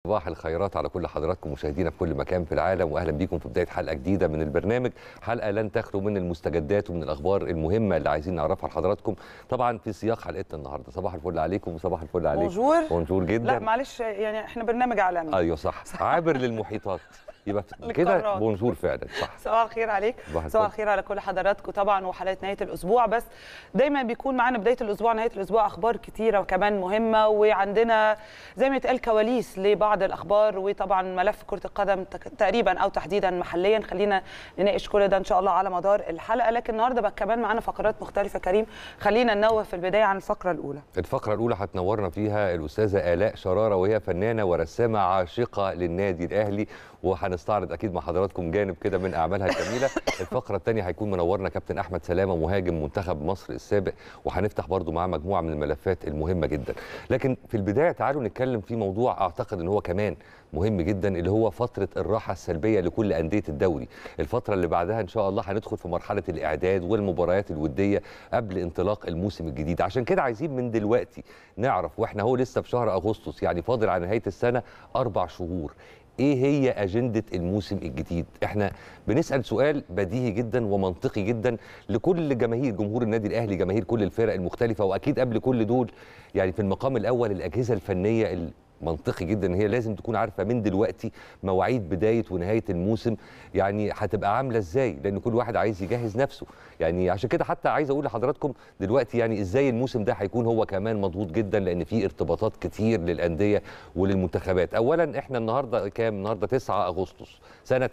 صباح الخيرات على كل حضراتكم مشاهدينا في كل مكان في العالم واهلا بيكم في بدايه حلقه جديده من البرنامج حلقه لن تخلو من المستجدات ومن الاخبار المهمه اللي عايزين نعرفها لحضراتكم طبعا في سياق حلقتنا النهارده صباح الفل عليكم وصباح الفل عليكم بونجور بونجور جدا لا معلش يعني احنا برنامج عالمي ايوه صح, صح. عابر للمحيطات يبقى كده للقارات. بونجور فعلا صح صباح الخير عليك صباح صباح الفل. الخير على كل حضراتكم طبعا وحلقه نهايه الاسبوع بس دايما بيكون معانا بدايه الاسبوع نهايه الاسبوع اخبار كتيره وكمان مهمه وعندنا زي ما يتقال كواليس لبعض الاخبار وطبعا ملف كره القدم تك- تقريبا او تحديدا محليا خلينا نناقش كل ده ان شاء الله على مدار الحلقه لكن النهارده بقى كمان معانا فقرات مختلفه كريم خلينا ننوه في البدايه عن الفقره الاولى الفقرة الأولى هتنورنا فيها الأستاذة آلاء شرارة وهي فنانة ورسامة عاشقة للنادي الأهلي وهنستعرض أكيد مع حضراتكم جانب كده من أعمالها الجميلة الفقرة الثانية هيكون منورنا كابتن أحمد سلامة مهاجم منتخب مصر السابق وهنفتح برضو معاه مجموعة من الملفات المهمة جدا لكن في البداية تعالوا نتكلم في موضوع أعتقد أن هو كمان مهم جدا اللي هو فترة الراحة السلبية لكل أندية الدوري الفترة اللي بعدها إن شاء الله هندخل في مرحلة الإعداد والمباريات الودية قبل انطلاق الموسم الجديد عشان كده عايزين من دلوقتي نعرف واحنا هو لسه في شهر أغسطس يعني فاضل على نهاية السنة أربع شهور ايه هي اجنده الموسم الجديد احنا بنسال سؤال بديهي جدا ومنطقي جدا لكل جماهير جمهور النادي الاهلي جماهير كل الفرق المختلفه واكيد قبل كل دول يعني في المقام الاول الاجهزه الفنيه منطقي جدا ان هي لازم تكون عارفه من دلوقتي مواعيد بدايه ونهايه الموسم يعني هتبقى عامله ازاي لان كل واحد عايز يجهز نفسه يعني عشان كده حتى عايز اقول لحضراتكم دلوقتي يعني ازاي الموسم ده هيكون هو كمان مضغوط جدا لان في ارتباطات كتير للانديه وللمنتخبات اولا احنا النهارده كام النهارده 9 اغسطس سنه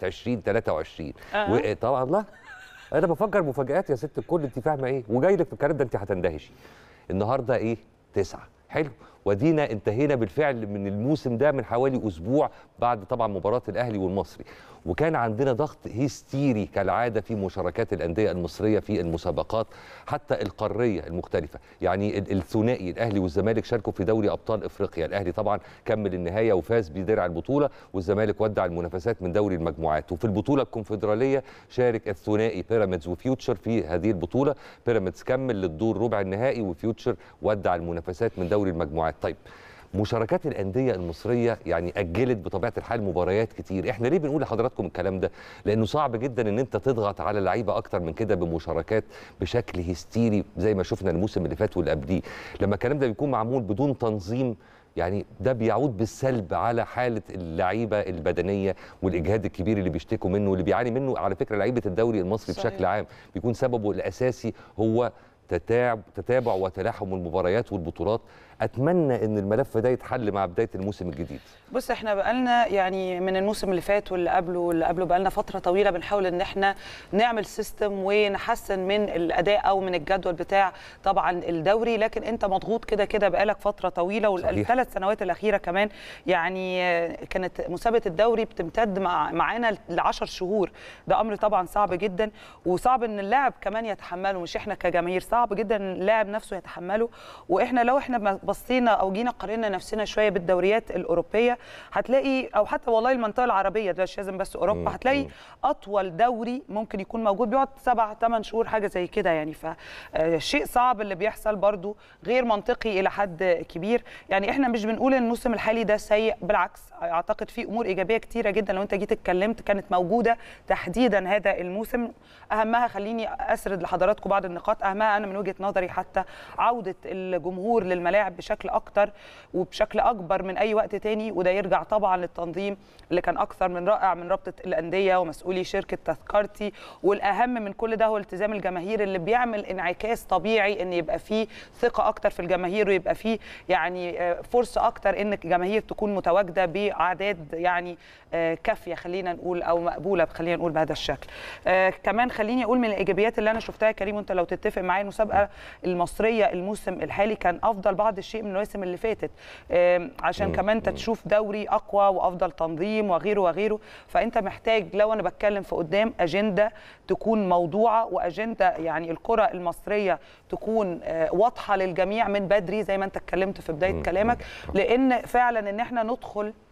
2023 أه. وطبعا لا انا بفكر مفاجآت يا ست الكل انت فاهمه ايه وجاي لك في الكلام ده انت هتندهشي النهارده ايه تسعة حلو ودينا انتهينا بالفعل من الموسم ده من حوالي اسبوع بعد طبعا مباراه الاهلي والمصري وكان عندنا ضغط هستيري كالعاده في مشاركات الانديه المصريه في المسابقات حتى القاريه المختلفه يعني ال- الثنائي الاهلي والزمالك شاركوا في دوري ابطال افريقيا الاهلي طبعا كمل النهايه وفاز بدرع البطوله والزمالك ودع المنافسات من دوري المجموعات وفي البطوله الكونفدراليه شارك الثنائي بيراميدز وفيوتشر في هذه البطوله بيراميدز كمل للدور ربع النهائي وفيوتشر ودع المنافسات من دوري المجموعات طيب مشاركات الانديه المصريه يعني اجلت بطبيعه الحال مباريات كتير احنا ليه بنقول لحضراتكم الكلام ده لانه صعب جدا ان انت تضغط على لعيبه اكتر من كده بمشاركات بشكل هستيري زي ما شفنا الموسم اللي فات واللي قبليه لما الكلام ده بيكون معمول بدون تنظيم يعني ده بيعود بالسلب على حاله اللعيبه البدنيه والاجهاد الكبير اللي بيشتكوا منه واللي بيعاني منه على فكره لعيبه الدوري المصري صحيح. بشكل عام بيكون سببه الاساسي هو تتابع تتابع وتلاحم المباريات والبطولات اتمنى ان الملف ده يتحل مع بدايه الموسم الجديد بص احنا بقالنا يعني من الموسم اللي فات واللي قبله واللي قبله بقالنا فتره طويله بنحاول ان احنا نعمل سيستم ونحسن من الاداء او من الجدول بتاع طبعا الدوري لكن انت مضغوط كده كده بقالك فتره طويله صحيح. والثلاث سنوات الاخيره كمان يعني آه، كانت مسابقه الدوري بتمتد مع معانا ل 10 شهور ده امر طبعا صعب جدا وصعب ان اللاعب كمان يتحمله مش احنا كجماهير صعب جدا ان اللاعب نفسه يتحمله واحنا لو احنا ما بصينا او جينا قارنا نفسنا شويه بالدوريات الاوروبيه هتلاقي او حتى والله المنطقه العربيه ده مش لازم بس مم، اوروبا هتلاقي مم. اطول دوري ممكن يكون موجود بيقعد سبع ثمان شهور حاجه زي كده يعني فشيء صعب اللي بيحصل برضو غير منطقي الى حد كبير يعني احنا مش بنقول ان الموسم الحالي ده سيء بالعكس اعتقد في امور ايجابيه كتيره جدا لو انت جيت اتكلمت كانت موجوده تحديدا هذا الموسم اهمها خليني اسرد لحضراتكم بعض النقاط اهمها انا من وجهه نظري حتى عوده الجمهور للملاعب بشكل اكتر وبشكل اكبر من اي وقت تاني وده يرجع طبعا للتنظيم اللي كان اكثر من رائع من رابطه الانديه ومسؤولي شركه تذكرتي والاهم من كل ده هو التزام الجماهير اللي بيعمل انعكاس طبيعي ان يبقى فيه ثقه اكتر في الجماهير ويبقى فيه يعني آه، فرصه اكتر ان الجماهير تكون متواجده باعداد يعني آه، كافيه خلينا نقول او مقبوله خلينا نقول بهذا الشكل آه، كمان خليني اقول من الايجابيات اللي انا شفتها يا كريم وانت لو تتفق معايا المسابقه المصريه الموسم الحالي كان افضل بعض الشيء من المواسم اللي فاتت آم، عشان مم، كمان انت مم. تشوف دوري اقوى وافضل تنظيم وغيره وغيره فانت محتاج لو انا بتكلم في قدام اجنده تكون موضوعه واجنده يعني الكره المصريه تكون آه، واضحه للجميع من بدري زي ما انت اتكلمت في بدايه مم، كلامك مم. لان فعلا ان احنا ندخل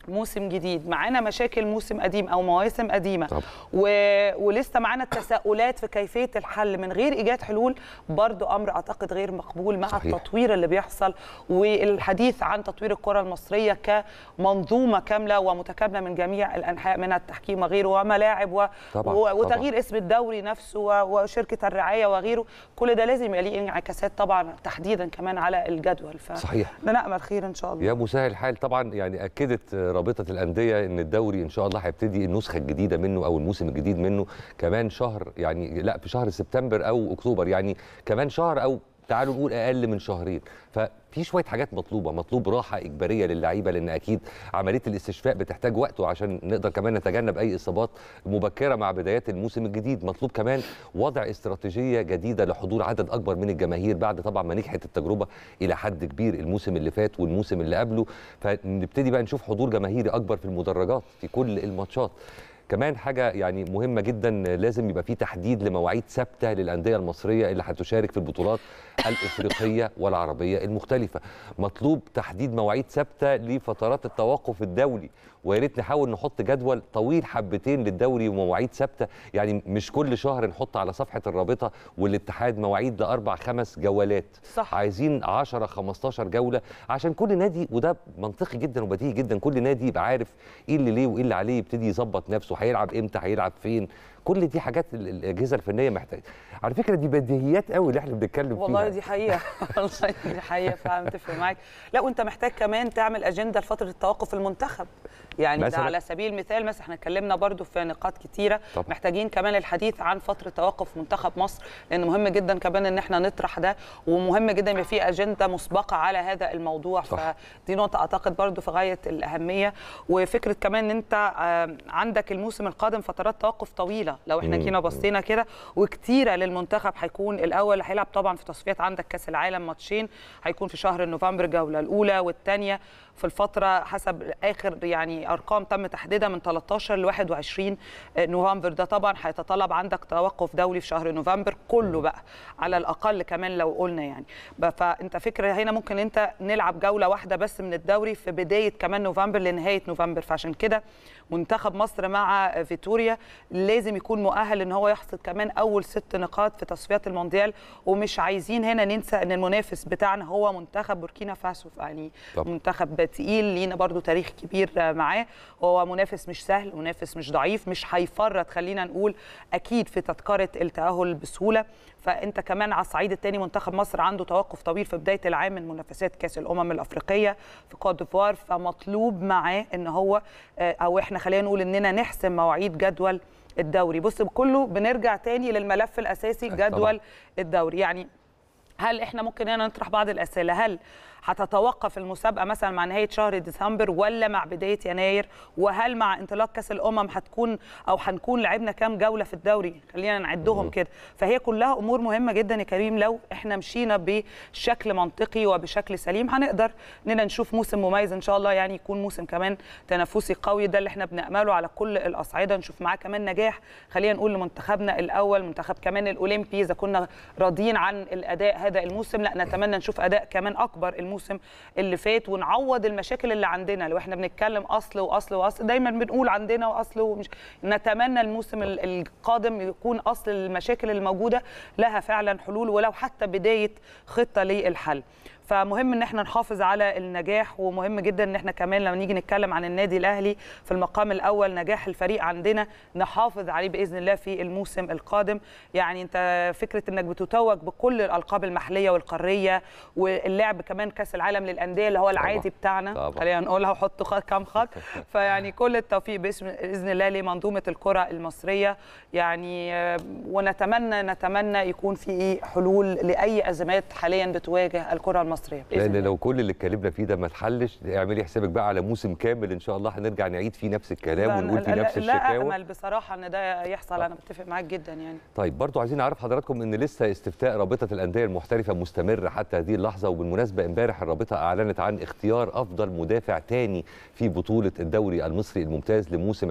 موسم جديد معانا مشاكل موسم قديم او مواسم قديمه طبعا. و... ولسه معانا التساؤلات في كيفيه الحل من غير ايجاد حلول برضو امر اعتقد غير مقبول مع صحيح. التطوير اللي بيحصل والحديث عن تطوير الكره المصريه كمنظومه كامله ومتكامله من جميع الانحاء منها التحكيم وغيره وملاعب و... طبعاً، و... طبعاً. وتغيير اسم الدوري نفسه و... وشركه الرعايه وغيره كل ده لازم يبقى ليه انعكاسات طبعا تحديدا كمان على الجدول ف صحيح. نامل خير ان شاء الله يا مسهل الحال طبعا يعني اكدت رابطه الانديه ان الدوري ان شاء الله هيبتدي النسخه الجديده منه او الموسم الجديد منه كمان شهر يعني لا في شهر سبتمبر او اكتوبر يعني كمان شهر او تعالوا نقول اقل من شهرين ففي شويه حاجات مطلوبه مطلوب راحه اجباريه للعيبه لان اكيد عمليه الاستشفاء بتحتاج وقت وعشان نقدر كمان نتجنب اي اصابات مبكره مع بدايات الموسم الجديد مطلوب كمان وضع استراتيجيه جديده لحضور عدد اكبر من الجماهير بعد طبعا ما نجحت التجربه الى حد كبير الموسم اللي فات والموسم اللي قبله فنبتدي بقى نشوف حضور جماهيري اكبر في المدرجات في كل الماتشات كمان حاجة يعني مهمة جدا لازم يبقى في تحديد لمواعيد ثابتة للأندية المصرية اللي هتشارك في البطولات الإفريقية والعربية المختلفة مطلوب تحديد مواعيد ثابتة لفترات التوقف الدولي ويا ريت نحاول نحط جدول طويل حبتين للدوري ومواعيد ثابته يعني مش كل شهر نحط على صفحه الرابطه والاتحاد مواعيد لاربع خمس جولات صح. عايزين 10 15 جوله عشان كل نادي وده منطقي جدا وبديهي جدا كل نادي يبقى عارف ايه اللي ليه وايه اللي عليه يبتدي يظبط نفسه هيلعب امتى هيلعب فين كل دي حاجات ال- الاجهزه الفنيه محتاجه على فكره دي بديهيات قوي اللي احنا بنتكلم فيها والله دي حقيقه والله دي حقيقه فعلا متفق معاك لا وانت محتاج كمان تعمل اجنده لفتره التوقف المنتخب يعني ده مثلاً؟ على سبيل المثال مثلا احنا اتكلمنا برضو في نقاط كتيره طبعاً. محتاجين كمان الحديث عن فتره توقف منتخب مصر لان مهم جدا كمان ان احنا نطرح ده ومهم جدا يبقى في اجنده مسبقه على هذا الموضوع صح. فدي نقطه اعتقد برضو في غايه الاهميه وفكره كمان ان انت آه، عندك الموسم القادم فترات توقف طويله لو احنا مم. جينا بصينا كده وكتيره للمنتخب هيكون الاول هيلعب طبعا في تصفيات عندك كاس العالم ماتشين هيكون في شهر نوفمبر الجوله الاولى والثانيه في الفتره حسب اخر يعني ارقام تم تحديدها من 13 ل 21 نوفمبر ده طبعا هيتطلب عندك توقف دولي في شهر نوفمبر كله بقى على الاقل كمان لو قلنا يعني ب- فانت فكره هنا ممكن انت نلعب جوله واحده بس من الدوري في بدايه كمان نوفمبر لنهايه نوفمبر فعشان كده منتخب مصر مع فيتوريا لازم يكون مؤهل ان هو يحصد كمان اول ست نقاط في تصفيات المونديال ومش عايزين هنا ننسى ان المنافس بتاعنا هو منتخب بوركينا فاسو يعني طبعا. منتخب تقيل لينا برضو تاريخ كبير معاه هو منافس مش سهل منافس مش ضعيف مش هيفرط خلينا نقول اكيد في تذكره التاهل بسهوله فانت كمان على الصعيد الثاني منتخب مصر عنده توقف طويل في بدايه العام من منافسات كاس الامم الافريقيه في كوت ديفوار فمطلوب معاه ان هو آه، او احنا خلينا نقول اننا نحسم مواعيد جدول الدوري بص كله بنرجع تاني للملف الاساسي طبعاً. جدول الدوري يعني هل احنا ممكن هنا نطرح بعض الاسئله هل هتتوقف المسابقه مثلا مع نهايه شهر ديسمبر ولا مع بدايه يناير وهل مع انطلاق كاس الامم هتكون او هنكون لعبنا كام جوله في الدوري خلينا نعدهم كده فهي كلها امور مهمه جدا يا كريم لو احنا مشينا بشكل منطقي وبشكل سليم هنقدر اننا نشوف موسم مميز ان شاء الله يعني يكون موسم كمان تنافسي قوي ده اللي احنا بنامله على كل الاصعده نشوف معاه كمان نجاح خلينا نقول لمنتخبنا الاول منتخب كمان الاولمبي اذا كنا راضيين عن الاداء هذا الموسم لا نتمنى نشوف اداء كمان اكبر الموسم اللي فات ونعوض المشاكل اللي عندنا لو احنا بنتكلم اصل واصل واصل دايما بنقول عندنا واصل ومش نتمنى الموسم ال- القادم يكون اصل المشاكل الموجوده لها فعلا حلول ولو حتى بدايه خطه للحل فمهم ان احنا نحافظ على النجاح ومهم جدا ان احنا كمان لما نيجي نتكلم عن النادي الاهلي في المقام الاول نجاح الفريق عندنا نحافظ عليه باذن الله في الموسم القادم يعني انت فكره انك بتتوج بكل الالقاب المحليه والقاريه واللعب كمان كاس العالم للانديه اللي هو العادي بتاعنا طبعاً. خلينا نقولها وحط خط كام خط فيعني كل التوفيق باسم باذن الله لمنظومه الكره المصريه يعني آه، ونتمنى نتمنى يكون في إيه حلول لاي ازمات حاليا بتواجه الكره المصريه بإذن لان الله. لو كل اللي اتكلمنا فيه ده ما اتحلش اعملي حسابك بقى على موسم كامل ان شاء الله هنرجع نعيد فيه نفس الكلام لا- ونقول فيه لا- نفس لا الشكاوى امل بصراحه ان ده يحصل انا متفق معاك جدا يعني طيب برضو عايزين نعرف حضراتكم ان لسه استفتاء رابطه الانديه المحترفه مستمر حتى هذه اللحظه وبالمناسبه امبارح الرابطه اعلنت عن اختيار افضل مدافع تاني في بطوله الدوري المصري الممتاز لموسم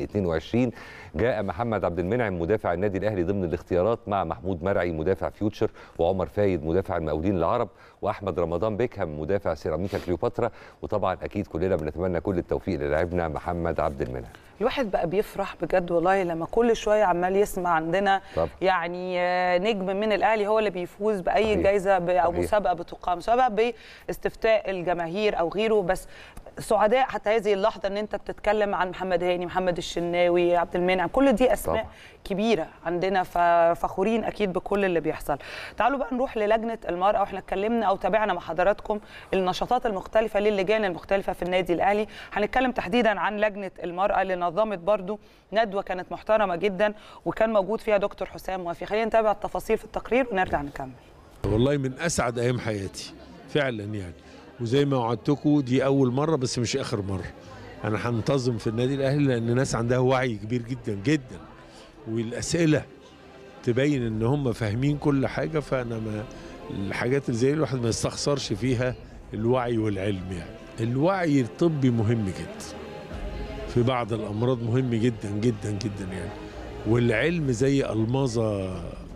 2022 جاء محمد عبد المنعم مدافع النادي الاهلي ضمن الاختيارات مع محمود مرعي مدافع فيوتشر وعمر فايد مدافع المقاولين العرب واحمد محمد رمضان بيكهام مدافع سيراميكا كليوباترا وطبعا اكيد كلنا بنتمنى كل التوفيق للاعبنا محمد عبد المنعم الواحد بقى بيفرح بجد والله لما كل شويه عمال يسمع عندنا طبعا. يعني آه، نجم من الاهلي هو اللي بيفوز باي صحيح. جائزه ب- او صحيح. مسابقه بتقام سواء باستفتاء الجماهير او غيره بس سعداء حتى هذه اللحظه ان انت بتتكلم عن محمد هاني محمد الشناوي عبد المنعم كل دي اسماء طبعا. كبيره عندنا ففخورين اكيد بكل اللي بيحصل تعالوا بقى نروح للجنه المراه واحنا اتكلمنا او تابعنا مع حضراتكم النشاطات المختلفه للجان المختلفه في النادي الاهلي هنتكلم تحديدا عن لجنه المراه اللي نظمت برضو ندوه كانت محترمه جدا وكان موجود فيها دكتور حسام وافي خلينا نتابع التفاصيل في التقرير ونرجع نكمل والله من اسعد ايام حياتي فعلا يعني وزي ما وعدتكم دي اول مره بس مش اخر مره انا هنتظم في النادي الاهلي لان الناس عندها وعي كبير جدا جدا والاسئله تبين ان هم فاهمين كل حاجه فانا ما الحاجات اللي زي دي الواحد ما يستخسرش فيها الوعي والعلم يعني الوعي الطبي مهم جدا في بعض الامراض مهم جدا جدا جدا يعني والعلم زي الماظه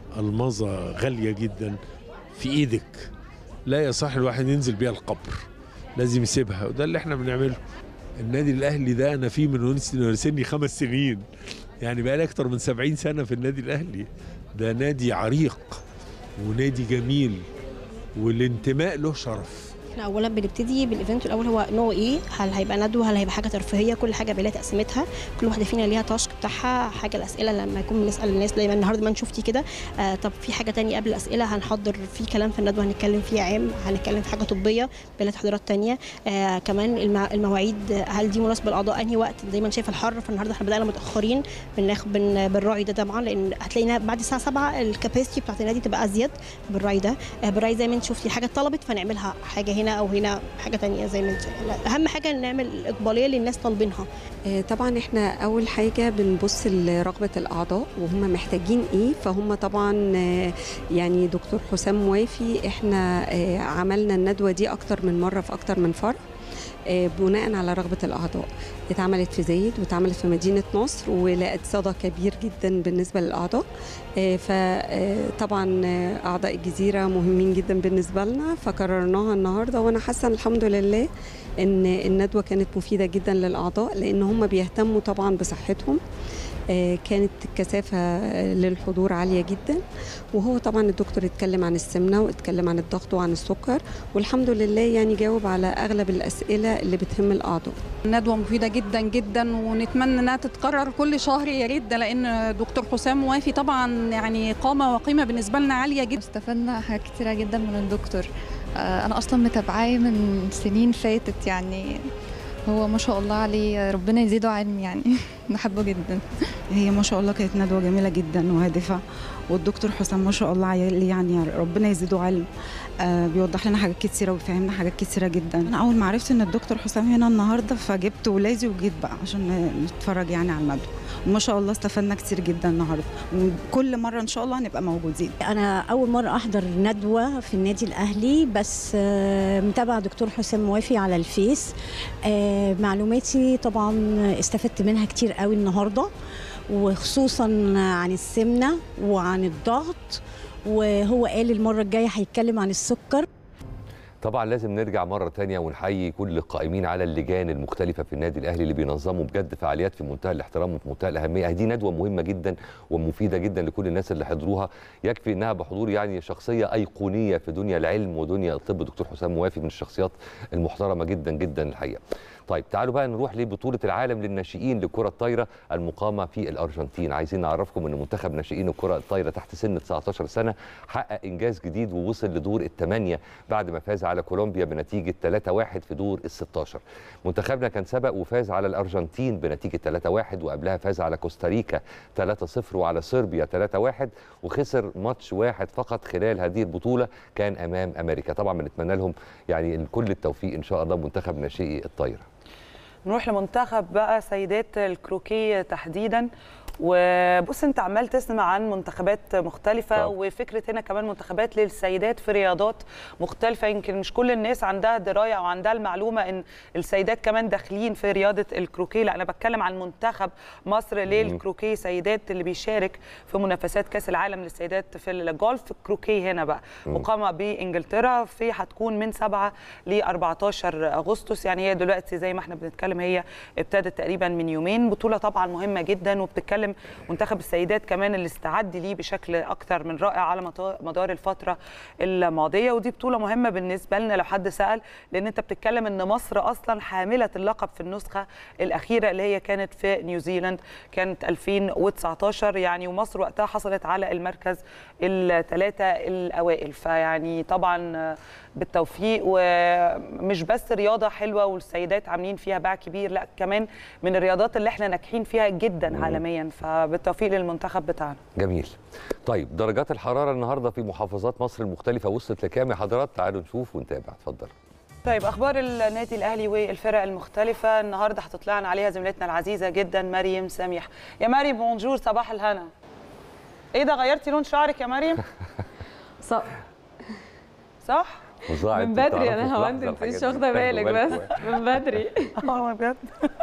الماظه غاليه جدا في ايدك لا يصح الواحد ينزل بيها القبر لازم يسيبها وده اللي احنا بنعمله النادي الاهلي ده انا فيه من وأنا سني خمس سنين يعني بقالي اكتر من سبعين سنه في النادي الاهلي ده نادي عريق ونادي جميل والانتماء له شرف احنا اولا بنبتدي بالايفنت الاول هو نوع ايه هل هيبقى ندوه هل هيبقى حاجه ترفيهيه كل حاجه بيبقى لها تقسيمتها كل واحده فينا ليها تاسك بتاعها حاجه الاسئله لما يكون بنسال الناس دايما النهارده ما شفتي كده آه طب في حاجه تانية قبل الاسئله هنحضر في كلام في الندوه هنتكلم فيه عام هنتكلم في حاجه طبيه بلا تحضيرات تانية آه كمان المع... المواعيد هل دي مناسبه للاعضاء انهي وقت دايما شايفه الحر فالنهارده احنا بدانا متاخرين بناخد بن... بالراعي ده طبعا لان هتلاقينا بعد الساعه 7 الكاباسيتي بتاعت النادي تبقى ازيد بالراعي ده آه بالراعي زي ما انت شفتي حاجه اتطلبت فنعملها حاجه هنا او هنا حاجه تانية زي ما انت لا، اهم حاجه نعمل اقباليه للناس طالبينها آه، طبعا احنا اول حاجه بنبص لرغبه الاعضاء وهم محتاجين ايه فهم طبعا آه، يعني دكتور حسام موافي احنا آه، عملنا الندوه دي اكتر من مره في اكتر من فرع آه، بناء على رغبه الاعضاء اتعملت في زايد واتعملت في مدينه نصر ولقت صدى كبير جدا بالنسبه للاعضاء فطبعا اعضاء الجزيره مهمين جدا بالنسبه لنا فقررناها النهارده وانا حاسه الحمد لله ان الندوه كانت مفيده جدا للاعضاء لان هم بيهتموا طبعا بصحتهم آه، كانت الكثافة آه، للحضور عالية جدا وهو طبعا الدكتور اتكلم عن السمنة واتكلم عن الضغط وعن السكر والحمد لله يعني جاوب على أغلب الأسئلة اللي بتهم الأعضاء ندوة مفيدة جدا جدا ونتمنى انها تتكرر كل شهر يا ريت ده لان دكتور حسام موافي طبعا يعني قامة وقيمة بالنسبة لنا عالية جدا استفدنا حاجات كتيرة جدا من الدكتور آه، أنا أصلا متابعاه من سنين فاتت يعني هو ما شاء الله عليه ربنا يزيده علم يعني بحبه جدا هي ما شاء الله كانت ندوة جميلة جدا وهادفة والدكتور حسام ما شاء الله عيال- يعني ربنا يزيده علم آه بيوضح لنا حاجات كتيرة وبيفهمنا حاجات كتيرة جدا أنا أول ما عرفت إن الدكتور حسام هنا النهاردة فجبت ولادي وجيت بقى عشان نتفرج يعني على الندوة وما شاء الله استفدنا كتير جدا النهاردة وكل مرة إن شاء الله هنبقى موجودين أنا أول مرة أحضر ندوة في النادي الأهلي بس آه، متابعة دكتور حسام موافي على الفيس آه، معلوماتي طبعا استفدت منها كتير قوي النهاردة وخصوصا عن السمنة وعن الضغط وهو قال المرة الجاية هيتكلم عن السكر طبعا لازم نرجع مره تانية ونحيي كل القائمين على اللجان المختلفه في النادي الاهلي اللي بينظموا بجد فعاليات في منتهى الاحترام وفي منتهى الاهميه دي ندوه مهمه جدا ومفيده جدا لكل الناس اللي حضروها يكفي انها بحضور يعني شخصيه ايقونيه في دنيا العلم ودنيا الطب دكتور حسام موافي من الشخصيات المحترمه جدا جدا الحقيقه طيب تعالوا بقى نروح لبطوله العالم للناشئين لكره الطايره المقامه في الارجنتين عايزين نعرفكم ان منتخب ناشئين الكره الطايره تحت سن 19 سنه حقق انجاز جديد ووصل لدور الثمانيه بعد ما فاز على كولومبيا بنتيجه 3-1 في دور ال 16 منتخبنا كان سبق وفاز على الارجنتين بنتيجه 3-1 وقبلها فاز على كوستاريكا 3-0 وعلى صربيا 3-1 وخسر ماتش واحد فقط خلال هذه البطوله كان امام امريكا طبعا بنتمنى لهم يعني كل التوفيق ان شاء الله منتخب ناشئي الطايره نروح لمنتخب بقى سيدات الكروكي تحديدا وبص انت عمال تسمع عن منتخبات مختلفه طبعا. وفكره هنا كمان منتخبات للسيدات في رياضات مختلفه يمكن مش كل الناس عندها درايه او عندها المعلومه ان السيدات كمان داخلين في رياضه الكروكيه لا انا بتكلم عن منتخب مصر للكروكيه سيدات اللي بيشارك في منافسات كاس العالم للسيدات في الجولف الكروكيه هنا بقى مقامه بانجلترا في هتكون من 7 ل 14 اغسطس يعني هي دلوقتي زي ما احنا بنتكلم هي ابتدت تقريبا من يومين بطوله طبعا مهمه جدا وبتتكلم منتخب السيدات كمان اللي استعد ليه بشكل اكتر من رائع على مطا- مدار الفتره الماضيه ودي بطوله مهمه بالنسبه لنا لو حد سال لان انت بتتكلم ان مصر اصلا حامله اللقب في النسخه الاخيره اللي هي كانت في نيوزيلاند كانت 2019 يعني ومصر وقتها حصلت على المركز الثلاثه الاوائل فيعني طبعا بالتوفيق ومش بس رياضه حلوه والسيدات عاملين فيها باع كبير لا كمان من الرياضات اللي احنا ناجحين فيها جدا عالميا فبالتوفيق للمنتخب بتاعنا جميل طيب درجات الحراره النهارده في محافظات مصر المختلفه وصلت لكام يا حضرات تعالوا نشوف ونتابع اتفضل طيب اخبار النادي الاهلي والفرق المختلفه النهارده هتطلعنا عليها زميلتنا العزيزه جدا مريم سميح يا مريم بونجور صباح الهنا ايه ده غيرتي لون شعرك يا مريم صح صح وزاعت من بدري بتعرفوا انا في هوند لحظة انت الحاجات مش دي. واخده تاخدوا بالك بالكم. بس من بدري اه بجد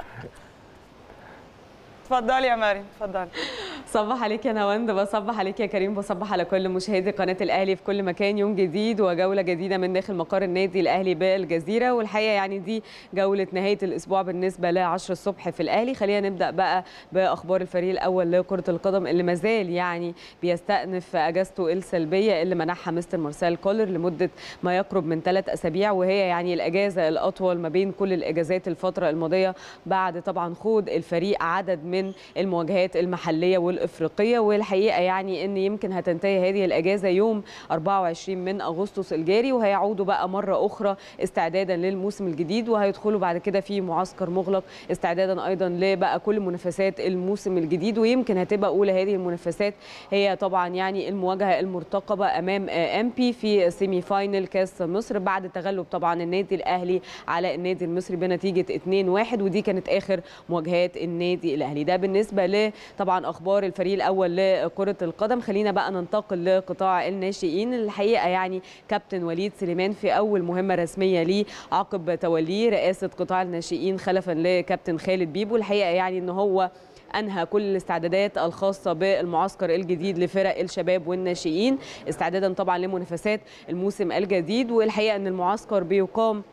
اتفضلي يا مريم اتفضلي صبح عليك يا نواند بصبح عليك يا كريم بصبح على كل مشاهدي قناه الاهلي في كل مكان يوم جديد وجوله جديده من داخل مقر النادي الاهلي بالجزيره والحقيقه يعني دي جوله نهايه الاسبوع بالنسبه ل 10 الصبح في الاهلي خلينا نبدا بقى باخبار الفريق الاول لكره القدم اللي مازال يعني بيستأنف اجازته السلبيه اللي منحها مستر مارسيل كولر لمده ما يقرب من ثلاث اسابيع وهي يعني الاجازه الاطول ما بين كل الاجازات الفتره الماضيه بعد طبعا خوض الفريق عدد من المواجهات المحليه والافريقيه والحقيقه يعني ان يمكن هتنتهي هذه الاجازه يوم 24 من اغسطس الجاري وهيعودوا بقى مره اخرى استعدادا للموسم الجديد وهيدخلوا بعد كده في معسكر مغلق استعدادا ايضا لبقى كل منافسات الموسم الجديد ويمكن هتبقى اولى هذه المنافسات هي طبعا يعني المواجهه المرتقبه امام ام بي في سيمي فاينل كاس مصر بعد تغلب طبعا النادي الاهلي على النادي المصري بنتيجه 2-1 ودي كانت اخر مواجهات النادي الاهلي ده بالنسبه ل طبعا اخبار الفريق الاول لكره القدم خلينا بقى ننتقل لقطاع الناشئين الحقيقه يعني كابتن وليد سليمان في اول مهمه رسميه ليه عقب توليه رئاسه قطاع الناشئين خلفا لكابتن خالد بيبو الحقيقه يعني ان هو انهى كل الاستعدادات الخاصه بالمعسكر الجديد لفرق الشباب والناشئين استعدادا طبعا لمنافسات الموسم الجديد والحقيقه ان المعسكر بيقام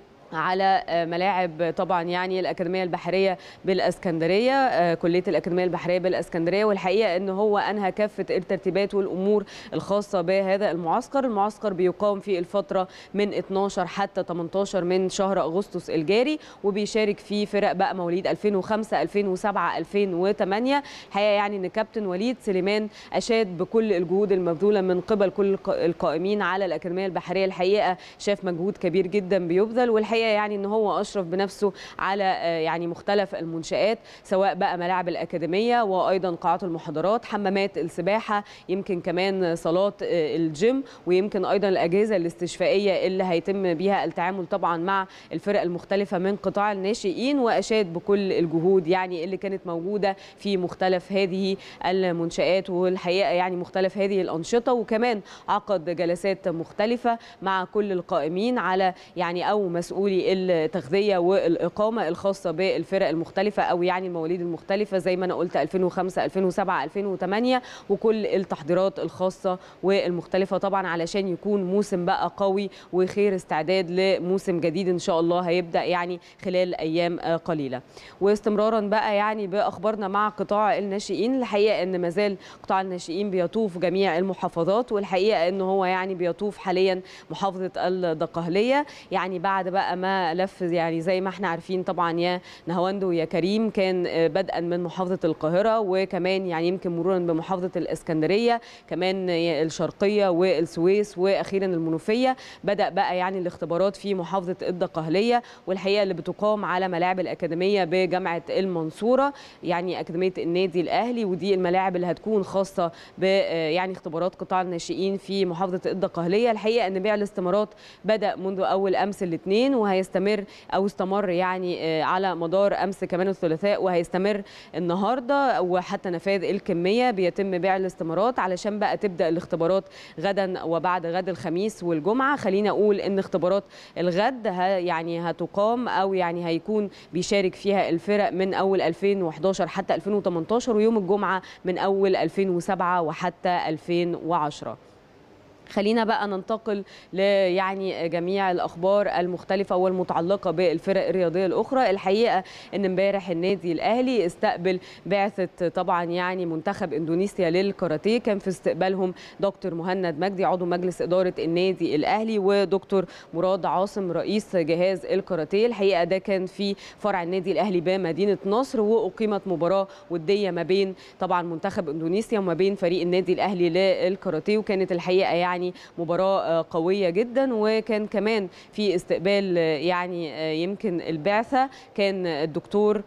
على ملاعب طبعا يعني الاكاديميه البحريه بالاسكندريه كليه الاكاديميه البحريه بالاسكندريه والحقيقه ان هو انهى كافه الترتيبات والامور الخاصه بهذا المعسكر المعسكر بيقام في الفتره من 12 حتى 18 من شهر اغسطس الجاري وبيشارك فيه فرق بقى مواليد 2005 2007 2008 الحقيقه يعني ان كابتن وليد سليمان اشاد بكل الجهود المبذوله من قبل كل القائمين على الاكاديميه البحريه الحقيقه شاف مجهود كبير جدا بيبذل والحقيقه يعني ان هو اشرف بنفسه على يعني مختلف المنشات سواء بقى ملاعب الاكاديميه وايضا قاعات المحاضرات حمامات السباحه يمكن كمان صالات الجيم ويمكن ايضا الاجهزه الاستشفائيه اللي هيتم بيها التعامل طبعا مع الفرق المختلفه من قطاع الناشئين واشاد بكل الجهود يعني اللي كانت موجوده في مختلف هذه المنشات والحقيقه يعني مختلف هذه الانشطه وكمان عقد جلسات مختلفه مع كل القائمين على يعني او مسؤولي التغذيه والاقامه الخاصه بالفرق المختلفه او يعني المواليد المختلفه زي ما انا قلت 2005 2007 2008 وكل التحضيرات الخاصه والمختلفه طبعا علشان يكون موسم بقى قوي وخير استعداد لموسم جديد ان شاء الله هيبدا يعني خلال ايام قليله واستمرارا بقى يعني باخبارنا مع قطاع الناشئين الحقيقه ان مازال قطاع الناشئين بيطوف جميع المحافظات والحقيقه ان هو يعني بيطوف حاليا محافظه الدقهليه يعني بعد بقى ما لف يعني زي ما احنا عارفين طبعا يا نهاوند ويا كريم كان بدءا من محافظه القاهره وكمان يعني يمكن مرورا بمحافظه الاسكندريه كمان الشرقيه والسويس واخيرا المنوفيه بدا بقى يعني الاختبارات في محافظه الدقهليه والحقيقه اللي بتقام على ملاعب الاكاديميه بجامعه المنصوره يعني اكاديميه النادي الاهلي ودي الملاعب اللي هتكون خاصه ب يعني اختبارات قطاع الناشئين في محافظه الدقهليه الحقيقه ان بيع الاستمارات بدا منذ اول امس الاثنين وهيستمر او استمر يعني آه، على مدار امس كمان الثلاثاء وهيستمر النهارده وحتى نفاذ الكميه بيتم بيع الاستمارات علشان بقى تبدا الاختبارات غدا وبعد غد الخميس والجمعه خلينا اقول ان اختبارات الغد ه- يعني هتقام او يعني هيكون بيشارك فيها الفرق من اول 2011 حتى 2018 ويوم الجمعه من اول 2007 وحتى 2010 خلينا بقى ننتقل ل يعني جميع الاخبار المختلفه والمتعلقه بالفرق الرياضيه الاخرى الحقيقه ان امبارح النادي الاهلي استقبل بعثه طبعا يعني منتخب اندونيسيا للكاراتيه كان في استقبالهم دكتور مهند مجدي عضو مجلس اداره النادي الاهلي ودكتور مراد عاصم رئيس جهاز الكاراتيه الحقيقه ده كان في فرع النادي الاهلي بمدينه نصر واقيمت مباراه وديه ما بين طبعا منتخب اندونيسيا وما بين فريق النادي الاهلي للكاراتيه وكانت الحقيقه يعني مباراه آه، قويه جدا وكان كمان في استقبال آه، يعني آه، يمكن البعثه كان الدكتور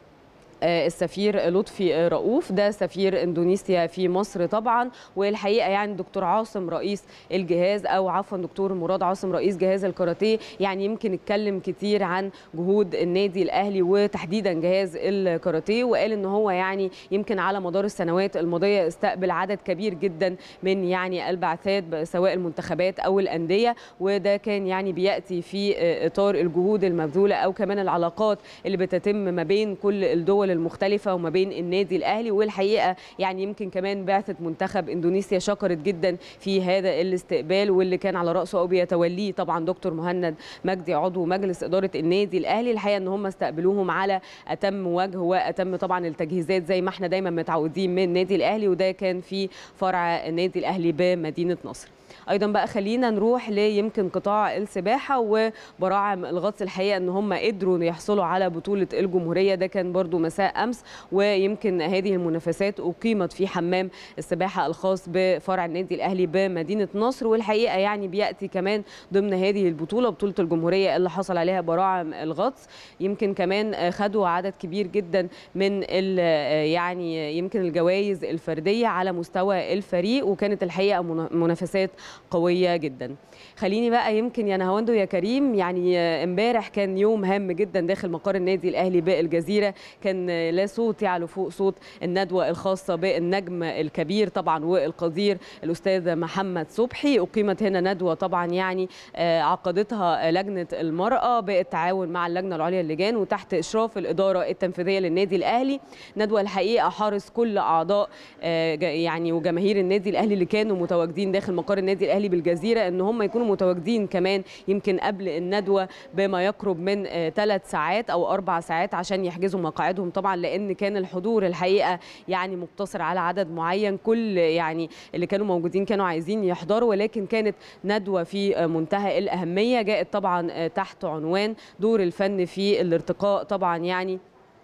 آه، السفير لطفي آه، رؤوف ده سفير اندونيسيا في مصر طبعا والحقيقه يعني دكتور عاصم رئيس الجهاز او عفوا دكتور مراد عاصم رئيس جهاز الكاراتيه يعني يمكن اتكلم كتير عن جهود النادي الاهلي وتحديدا جهاز الكاراتيه وقال ان هو يعني يمكن على مدار السنوات الماضيه استقبل عدد كبير جدا من يعني البعثات سواء المنتخبات او الانديه وده كان يعني بياتي في آه، اطار الجهود المبذوله او كمان العلاقات اللي بتتم ما بين كل الدول المختلفه وما بين النادي الاهلي والحقيقه يعني يمكن كمان بعثه منتخب اندونيسيا شكرت جدا في هذا الاستقبال واللي كان على راسه او بيتوليه طبعا دكتور مهند مجدي عضو مجلس اداره النادي الاهلي الحقيقه ان هم استقبلوهم على اتم وجه واتم طبعا التجهيزات زي ما احنا دايما متعودين من النادي الاهلي وده كان في فرع النادي الاهلي بمدينه نصر ايضا بقى خلينا نروح ليمكن قطاع السباحه وبراعم الغطس الحقيقه ان هم قدروا يحصلوا على بطوله الجمهوريه ده كان برضو مساء امس ويمكن هذه المنافسات اقيمت في حمام السباحه الخاص بفرع النادي الاهلي بمدينه نصر والحقيقه يعني بياتي كمان ضمن هذه البطوله بطوله الجمهوريه اللي حصل عليها براعم الغطس يمكن كمان خدوا عدد كبير جدا من ال- يعني يمكن الجوائز الفرديه على مستوى الفريق وكانت الحقيقه منا- منافسات قويه جدا خليني بقى يمكن يا نهاوندو يا كريم يعني امبارح كان يوم هام جدا داخل مقر النادي الاهلي بالجزيره كان لا صوت يعلو فوق صوت الندوه الخاصه بالنجم الكبير طبعا والقدير الاستاذ محمد صبحي اقيمت هنا ندوه طبعا يعني آه، عقدتها لجنه المراه بالتعاون مع اللجنه العليا للجان وتحت اشراف الاداره التنفيذيه للنادي الاهلي ندوه الحقيقه حرص كل اعضاء آه، ج- يعني وجماهير النادي الاهلي اللي كانوا متواجدين داخل مقر النادي الاهلي بالجزيره ان هم يكونوا متواجدين كمان يمكن قبل الندوه بما يقرب من ثلاث ساعات او اربع ساعات عشان يحجزوا مقاعدهم طبعا لان كان الحضور الحقيقه يعني مقتصر على عدد معين كل يعني اللي كانوا موجودين كانوا عايزين يحضروا ولكن كانت ندوه في منتهى الاهميه جاءت طبعا تحت عنوان دور الفن في الارتقاء طبعا يعني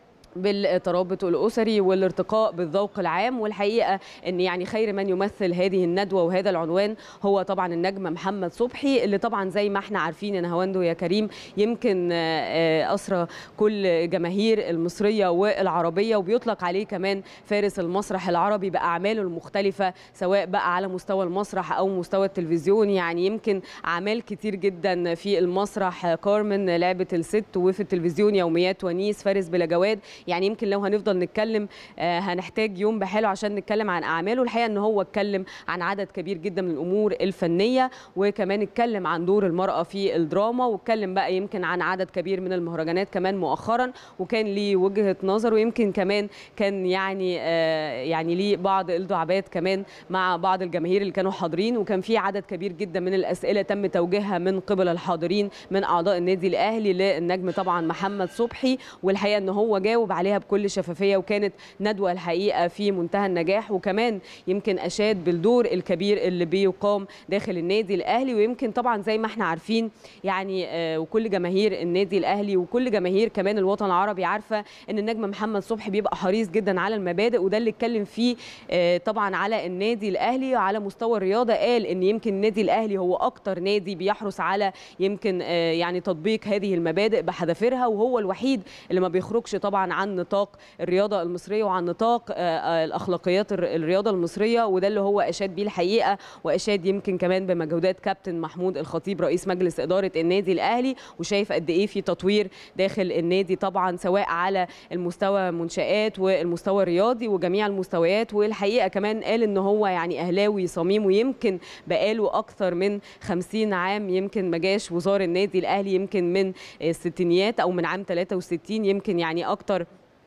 بالترابط الاسري والارتقاء بالذوق العام والحقيقه ان يعني خير من يمثل هذه الندوه وهذا العنوان هو طبعا النجم محمد صبحي اللي طبعا زي ما احنا عارفين يا نهاوندو يا كريم يمكن آه، آه، اسرى كل جماهير المصريه والعربيه وبيطلق عليه كمان فارس المسرح العربي باعماله المختلفه سواء بقى على مستوى المسرح او مستوى التلفزيون يعني يمكن اعمال كتير جدا في المسرح كارمن لعبه الست وفي التلفزيون يوميات ونيس فارس بلا جواد يعني يمكن لو هنفضل نتكلم آه، هنحتاج يوم بحاله عشان نتكلم عن اعماله الحقيقه ان هو اتكلم عن عدد كبير جدا من الامور الفنيه وكمان اتكلم عن دور المراه في الدراما واتكلم بقى يمكن عن عدد كبير من المهرجانات كمان مؤخرا وكان ليه وجهه نظر ويمكن كمان كان يعني آه، يعني ليه بعض الدعابات كمان مع بعض الجماهير اللي كانوا حاضرين وكان في عدد كبير جدا من الاسئله تم توجيهها من قبل الحاضرين من اعضاء النادي الاهلي للنجم طبعا محمد صبحي والحقيقه ان هو جاوب عليها بكل شفافيه وكانت ندوه الحقيقه في منتهى النجاح وكمان يمكن اشاد بالدور الكبير اللي بيقام داخل النادي الاهلي ويمكن طبعا زي ما احنا عارفين يعني آه، وكل جماهير النادي الاهلي وكل جماهير كمان الوطن العربي عارفه ان النجم محمد صبحي بيبقى حريص جدا على المبادئ وده اللي اتكلم فيه آه، طبعا على النادي الاهلي على مستوى الرياضه قال ان يمكن النادي الاهلي هو اكتر نادي بيحرص على يمكن آه، يعني تطبيق هذه المبادئ بحذافيرها وهو الوحيد اللي ما بيخرجش طبعا عن نطاق الرياضه المصريه وعن نطاق الاخلاقيات الرياضه المصريه وده اللي هو اشاد بيه الحقيقه واشاد يمكن كمان بمجهودات كابتن محمود الخطيب رئيس مجلس اداره النادي الاهلي وشايف قد ايه في تطوير داخل النادي طبعا سواء على المستوى منشات والمستوى الرياضي وجميع المستويات والحقيقه كمان قال ان هو يعني اهلاوي صميم ويمكن بقاله اكثر من 50 عام يمكن ما جاش وزار النادي الاهلي يمكن من الستينيات او من عام 63 يمكن يعني اكتر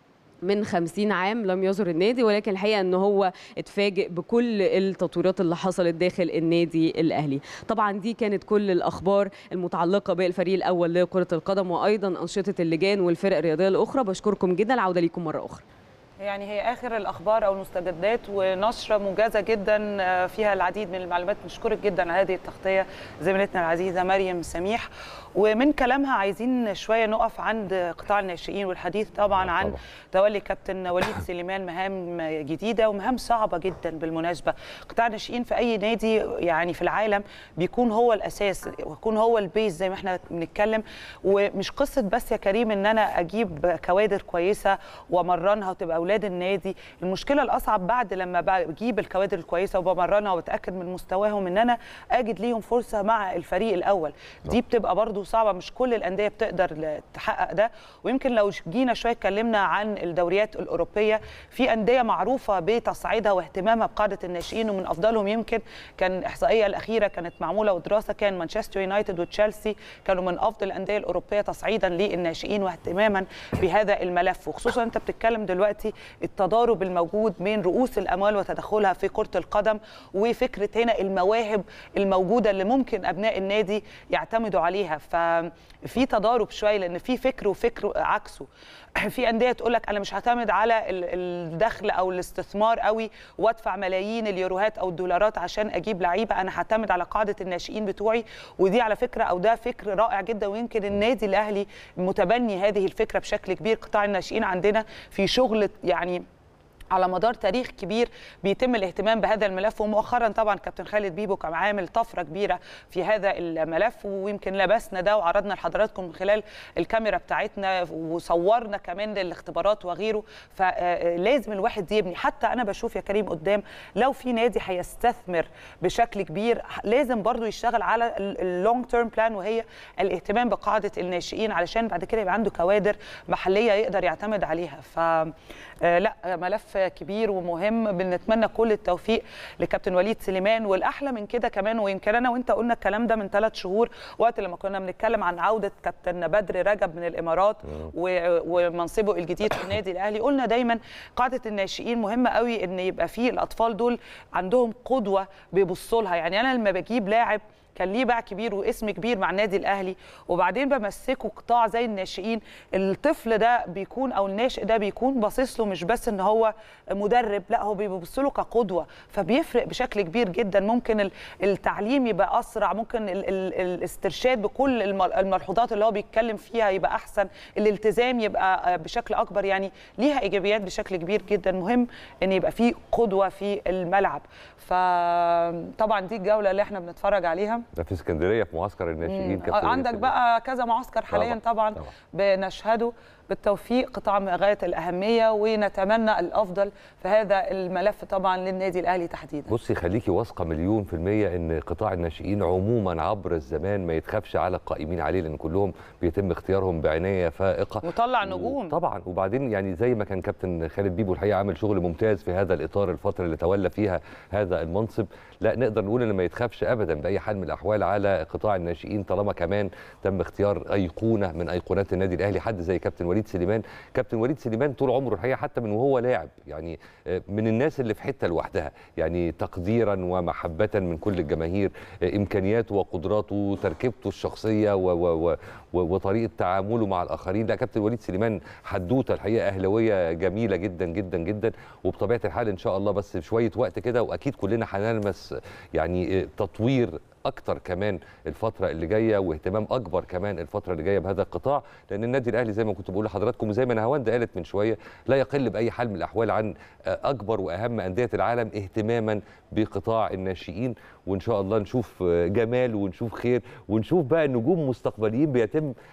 من 50 عام لم يزر النادي ولكن الحقيقه ان هو اتفاجئ بكل التطويرات اللي حصلت داخل النادي الاهلي طبعا دي كانت كل الاخبار المتعلقه بالفريق الاول لكره القدم وايضا انشطه اللجان والفرق الرياضيه الاخرى بشكركم جدا العوده ليكم مره اخرى يعني هي اخر الاخبار او المستجدات ونشره موجزه جدا فيها العديد من المعلومات نشكرك جدا على هذه التغطيه زميلتنا العزيزه مريم سميح ومن كلامها عايزين شويه نقف عند قطاع الناشئين والحديث طبعا عن طبعا. تولي كابتن وليد سليمان مهام جديده ومهام صعبه جدا بالمناسبه قطاع الناشئين في اي نادي يعني في العالم بيكون هو الاساس ويكون هو البيز زي ما احنا بنتكلم ومش قصه بس يا كريم ان انا اجيب كوادر كويسه وامرنها وتبقى اولاد النادي المشكله الاصعب بعد لما بجيب الكوادر الكويسه وبمرنها واتاكد من مستواهم ان انا اجد ليهم فرصه مع الفريق الاول دي بتبقى برضو صعبه مش كل الانديه بتقدر تحقق ده ويمكن لو جينا شويه اتكلمنا عن الدوريات الاوروبيه في انديه معروفه بتصعيدها واهتمامها بقاده الناشئين ومن افضلهم يمكن كان الاحصائيه الاخيره كانت معموله ودراسه كان مانشستر يونايتد وتشيلسي كانوا من افضل الانديه الاوروبيه تصعيدا للناشئين واهتماما بهذا الملف وخصوصا انت بتتكلم دلوقتي التضارب الموجود بين رؤوس الاموال وتدخلها في كره القدم وفكره هنا المواهب الموجوده اللي ممكن ابناء النادي يعتمدوا عليها ففي تضارب شويه لان في فكر وفكر عكسه في انديه تقول لك انا مش هعتمد على الدخل او الاستثمار قوي وادفع ملايين اليوروهات او الدولارات عشان اجيب لعيبه انا هعتمد على قاعده الناشئين بتوعي ودي على فكره او ده فكر رائع جدا ويمكن النادي الاهلي متبني هذه الفكره بشكل كبير قطاع الناشئين عندنا في شغل يعني على مدار تاريخ كبير بيتم الاهتمام بهذا الملف ومؤخرا طبعا كابتن خالد بيبو كان عامل طفره كبيره في هذا الملف ويمكن لبسنا ده وعرضنا لحضراتكم من خلال الكاميرا بتاعتنا وصورنا كمان للاختبارات وغيره فلازم الواحد يبني حتى انا بشوف يا كريم قدام لو في نادي هيستثمر بشكل كبير لازم برضو يشتغل على اللونج تيرم بلان وهي الاهتمام بقاعده الناشئين علشان بعد كده يبقى عنده كوادر محليه يقدر يعتمد عليها ف لا ملف كبير ومهم بنتمنى كل التوفيق لكابتن وليد سليمان والاحلى من كده كمان ويمكن انا وانت قلنا الكلام ده من ثلاث شهور وقت لما كنا بنتكلم عن عوده كابتن بدر رجب من الامارات ومنصبه الجديد في النادي الاهلي قلنا دايما قاعده الناشئين مهمه قوي ان يبقى فيه الاطفال دول عندهم قدوه بيبصوا لها يعني انا لما بجيب لاعب كان ليه باع كبير واسم كبير مع النادي الاهلي وبعدين بمسكه قطاع زي الناشئين الطفل ده بيكون او الناشئ ده بيكون باصص له مش بس ان هو مدرب لا هو بيبص له كقدوه فبيفرق بشكل كبير جدا ممكن التعليم يبقى اسرع ممكن ال ال الاسترشاد بكل الملحوظات اللي هو بيتكلم فيها يبقى احسن الالتزام يبقى بشكل اكبر يعني ليها ايجابيات بشكل كبير جدا مهم ان يبقى في قدوه في الملعب فطبعا دي الجوله اللي احنا بنتفرج عليها ده في اسكندريه في معسكر الناشئين عندك بقى كذا معسكر حاليا طبعا, طبعا, طبعا. بنشهده بالتوفيق قطاع غايه الاهميه ونتمنى الافضل في هذا الملف طبعا للنادي الاهلي تحديدا. بصي خليكي واثقه مليون في الميه ان قطاع الناشئين عموما عبر الزمان ما يتخافش على القائمين عليه لان كلهم بيتم اختيارهم بعنايه فائقه. وطلع نجوم. طبعا وبعدين يعني زي ما كان كابتن خالد بيبو الحقيقه عامل شغل ممتاز في هذا الاطار الفتره اللي تولى فيها هذا المنصب، لا نقدر نقول ان ما يتخافش ابدا باي حال من الاحوال على قطاع الناشئين طالما كمان تم اختيار ايقونه من ايقونات النادي الاهلي حد زي كابتن وليد سليمان كابتن وليد سليمان طول عمره الحقيقه حتى من وهو لاعب يعني من الناس اللي في حته لوحدها يعني تقديرا ومحبه من كل الجماهير امكانياته وقدراته وتركيبته الشخصيه و و و وطريقه تعامله مع الاخرين لا كابتن وليد سليمان حدوته الحقيقه اهلاويه جميله جدا جدا جدا وبطبيعه الحال ان شاء الله بس شويه وقت كده واكيد كلنا هنلمس يعني تطوير اكتر كمان الفتره اللي جايه واهتمام اكبر كمان الفتره اللي جايه بهذا القطاع لان النادي الاهلي زي ما كنت بقول لحضراتكم وزي ما نهاوند قالت من شويه لا يقل باي حال من الاحوال عن اكبر واهم انديه العالم اهتماما بقطاع الناشئين وان شاء الله نشوف جمال ونشوف خير ونشوف بقى نجوم مستقبليين بيتم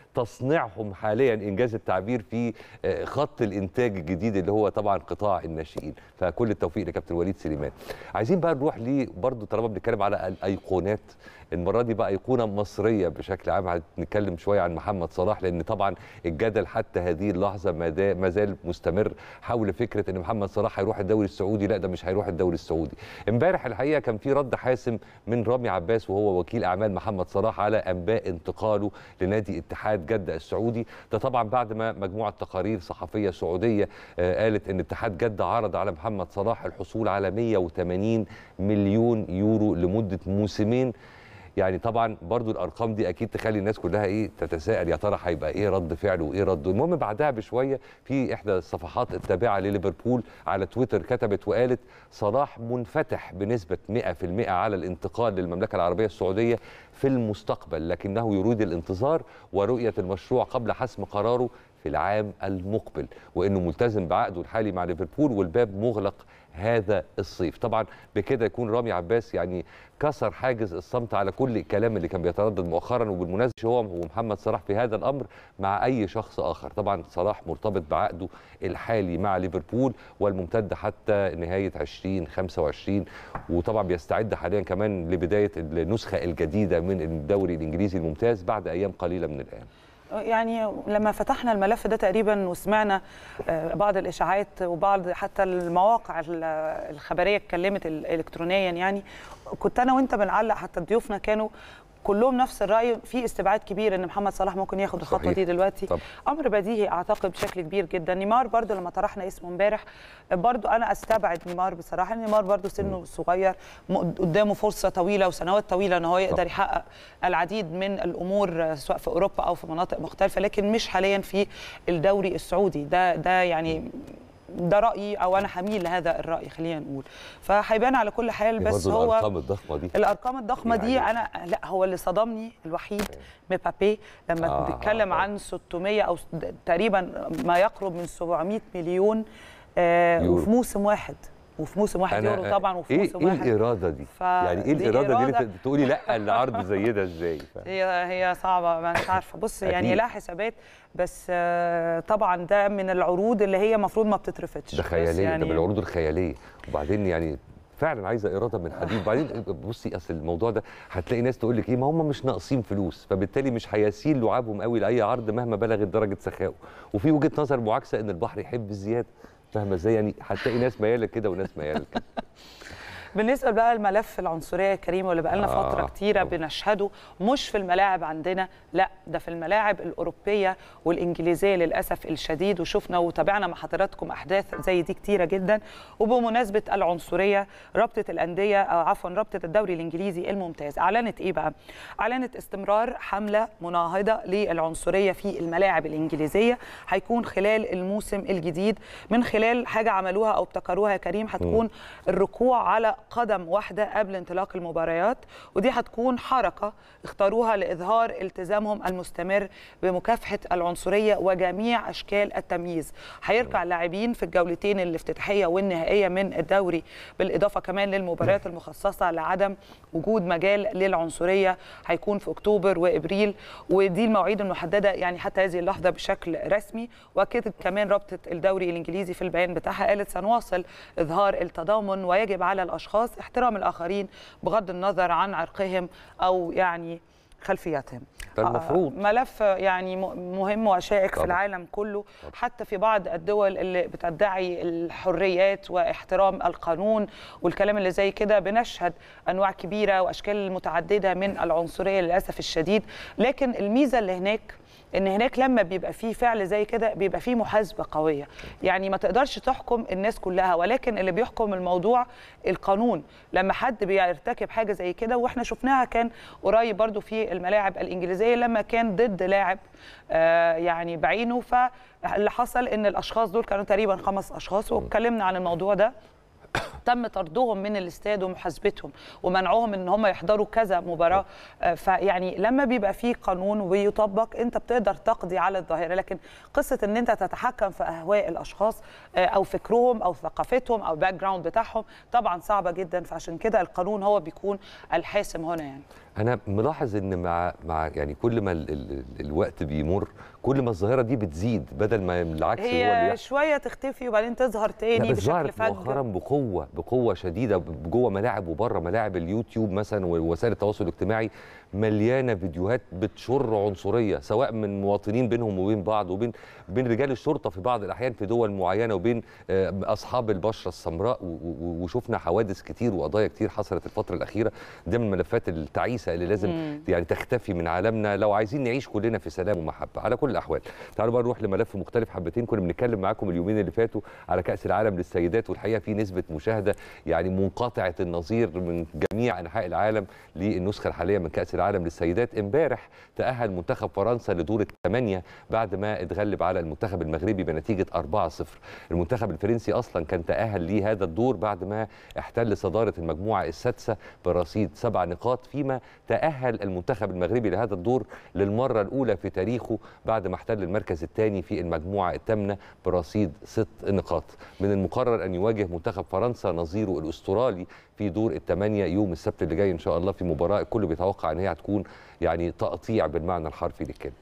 تصنيعهم حاليا انجاز التعبير في آه، خط الانتاج الجديد اللي هو طبعا قطاع الناشئين فكل التوفيق لكابتن وليد سليمان عايزين بقى نروح ليه برضو طالما بنتكلم على الايقونات المره دي بقى ايقونه مصريه بشكل عام هنتكلم شويه عن محمد صلاح لان طبعا الجدل حتى هذه اللحظه ما دا- ما زال مستمر حول فكره ان محمد صلاح هيروح الدوري السعودي لا ده مش هيروح الدوري السعودي امبارح الحقيقه كان في رد حاسم من رامي عباس وهو وكيل اعمال محمد صلاح على انباء انتقاله لنادي اتحاد جده السعودي ده طبعا بعد ما مجموعه تقارير صحفيه سعوديه آه، قالت ان اتحاد جده عرض على محمد صلاح الحصول على 180 مليون يورو لمده موسمين يعني طبعا برضو الارقام دي اكيد تخلي الناس كلها ايه تتساءل يا ترى هيبقى ايه رد فعله وايه رده المهم بعدها بشويه في احدى الصفحات التابعه لليفربول على تويتر كتبت وقالت صلاح منفتح بنسبه 100% على الانتقال للمملكه العربيه السعوديه في المستقبل لكنه يريد الانتظار ورؤيه المشروع قبل حسم قراره في العام المقبل وانه ملتزم بعقده الحالي مع ليفربول والباب مغلق هذا الصيف طبعا بكده يكون رامي عباس يعني كسر حاجز الصمت على كل الكلام اللي كان بيتردد مؤخرا وبالمناسبه هو ومحمد صلاح في هذا الامر مع اي شخص اخر طبعا صلاح مرتبط بعقده الحالي مع ليفربول والممتد حتى نهايه 2025 وطبعا بيستعد حاليا كمان لبدايه النسخه الجديده من الدوري الانجليزي الممتاز بعد ايام قليله من الان يعني لما فتحنا الملف ده تقريبا وسمعنا آه، بعض الاشاعات وبعض حتى المواقع ال- الخبريه اتكلمت ال- الكترونيا يعني كنت انا وانت بنعلق حتى ضيوفنا كانوا كلهم نفس الراي في استبعاد كبير ان محمد صلاح ممكن ياخد الخطوه صحيح. دي دلوقتي طبعا. امر بديهي اعتقد بشكل كبير جدا نيمار برضو لما طرحنا اسمه امبارح برضو انا استبعد نيمار بصراحه نيمار برضو سنه صغير م- قدامه فرصه طويله وسنوات طويله ان هو يقدر طبعا. يحقق العديد من الامور سواء في اوروبا او في مناطق مختلفه لكن مش حاليا في الدوري السعودي ده ده يعني ده رايي او انا حميل لهذا الراي خلينا نقول فهيبان على كل حال بس برضو هو الارقام الضخمه دي الارقام الضخمه دي يعني- انا لا هو اللي صدمني الوحيد مبابي لما آه، بيتكلم آه. عن 600 او س- تقريبا ما يقرب من 700 مليون آه يورو. وفي موسم واحد وفي موسم واحد يورو طبعا وفي ايه موسم ايه واحد الاراده دي ف- يعني ايه دي الاراده دي اللي إرادة- ت- تقولي لا لعرض زي ده ازاي ف- هي هي صعبه ما مش عارفه بص يعني أكيد. لها حسابات بس آه، طبعا ده من العروض اللي هي المفروض ما بتترفضش ده بس خياليه يعني ده من العروض الخياليه وبعدين يعني فعلا عايزه اراده من حديد وبعدين بصي اصل الموضوع ده هتلاقي ناس تقول لك ايه ما هم مش ناقصين فلوس فبالتالي مش هيسيل لعابهم قوي لاي عرض مهما بلغت درجه سخائه وفي وجهه نظر معاكسه ان البحر يحب الزياده فاهمه ازاي يعني هتلاقي ناس مياله كده وناس مياله كده بالنسبه بقى لملف العنصريه يا كريم واللي بقى لنا آه، فتره كتيره طبعا. بنشهده مش في الملاعب عندنا لا ده في الملاعب الاوروبيه والانجليزيه للاسف الشديد وشفنا وتابعنا مع حضراتكم احداث زي دي كتيره جدا وبمناسبه العنصريه رابطه الانديه او عفوا رابطه الدوري الانجليزي الممتاز اعلنت ايه بقى اعلنت استمرار حمله مناهضه للعنصريه في الملاعب الانجليزيه هيكون خلال الموسم الجديد من خلال حاجه عملوها او ابتكروها يا كريم هتكون الركوع على قدم واحده قبل انطلاق المباريات ودي هتكون حركه اختاروها لاظهار التزامهم المستمر بمكافحه العنصريه وجميع اشكال التمييز هيرجع اللاعبين في الجولتين الافتتاحيه والنهائيه من الدوري بالاضافه كمان للمباريات المخصصه لعدم وجود مجال للعنصريه هيكون في اكتوبر وابريل ودي المواعيد المحدده يعني حتى هذه اللحظه بشكل رسمي واكدت كمان رابطه الدوري الانجليزي في البيان بتاعها قالت سنواصل اظهار التضامن ويجب على الاشخاص احترام الاخرين بغض النظر عن عرقهم او يعني خلفياتهم ده المفروض. آه، ملف يعني م- مهم وشائك في طبعا. العالم كله حتى في بعض الدول اللي بتدعي الحريات واحترام القانون والكلام اللي زي كده بنشهد انواع كبيره واشكال متعدده من العنصريه للاسف الشديد لكن الميزه اللي هناك ان هناك لما بيبقى فيه فعل زي كده بيبقى فيه محاسبه قويه يعني ما تقدرش تحكم الناس كلها ولكن اللي بيحكم الموضوع القانون لما حد بيرتكب حاجه زي كده واحنا شفناها كان قريب برضو في الملاعب الانجليزيه لما كان ضد لاعب آه يعني بعينه فاللي حصل ان الاشخاص دول كانوا تقريبا خمس اشخاص واتكلمنا عن الموضوع ده تم طردهم من الاستاد ومحاسبتهم ومنعهم ان هم يحضروا كذا مباراه آه، فيعني لما بيبقى في قانون ويطبق انت بتقدر تقضي على الظاهره لكن قصه ان انت تتحكم في اهواء الاشخاص آه، او فكرهم او ثقافتهم او الباك جراوند بتاعهم طبعا صعبه جدا فعشان كده القانون هو بيكون الحاسم هنا يعني انا ملاحظ ان مع مع يعني كل ما ال ال الوقت بيمر كل ما الظاهره دي بتزيد بدل ما العكس هو اللي هي يحصل. شويه تختفي وبعدين تظهر لا تاني بس بشكل ظهرت فج مؤخرا بقوه بقوه شديده جوه ملاعب وبره ملاعب اليوتيوب مثلا ووسائل التواصل الاجتماعي مليانه فيديوهات بتشر عنصريه سواء من مواطنين بينهم وبين بعض وبين بين رجال الشرطه في بعض الاحيان في دول معينه وبين آه، اصحاب البشره السمراء و- و- وشفنا حوادث كتير وقضايا كتير حصلت الفتره الاخيره ده من الملفات التعيسه اللي لازم مم. يعني تختفي من عالمنا لو عايزين نعيش كلنا في سلام ومحبه على كل الاحوال تعالوا بقى نروح لملف مختلف حبتين كنا بنتكلم معاكم اليومين اللي فاتوا على كاس العالم للسيدات والحقيقه في نسبه مشاهده يعني منقطعه النظير من جميع انحاء العالم للنسخه الحاليه من كاس العالم للسيدات امبارح تاهل منتخب فرنسا لدور الثمانيه بعد ما اتغلب على المنتخب المغربي بنتيجه 4-0 المنتخب الفرنسي اصلا كان تاهل لهذا الدور بعد ما احتل صداره المجموعه السادسه برصيد سبع نقاط فيما تاهل المنتخب المغربي لهذا الدور للمره الاولى في تاريخه بعد ما احتل المركز الثاني في المجموعه الثامنه برصيد ست نقاط من المقرر ان يواجه منتخب فرنسا نظيره الاسترالي في دور الثمانيه يوم السبت اللي جاي ان شاء الله في مباراه الكل بيتوقع ان هي هتكون يعني تقطيع بالمعنى الحرفي للكلمه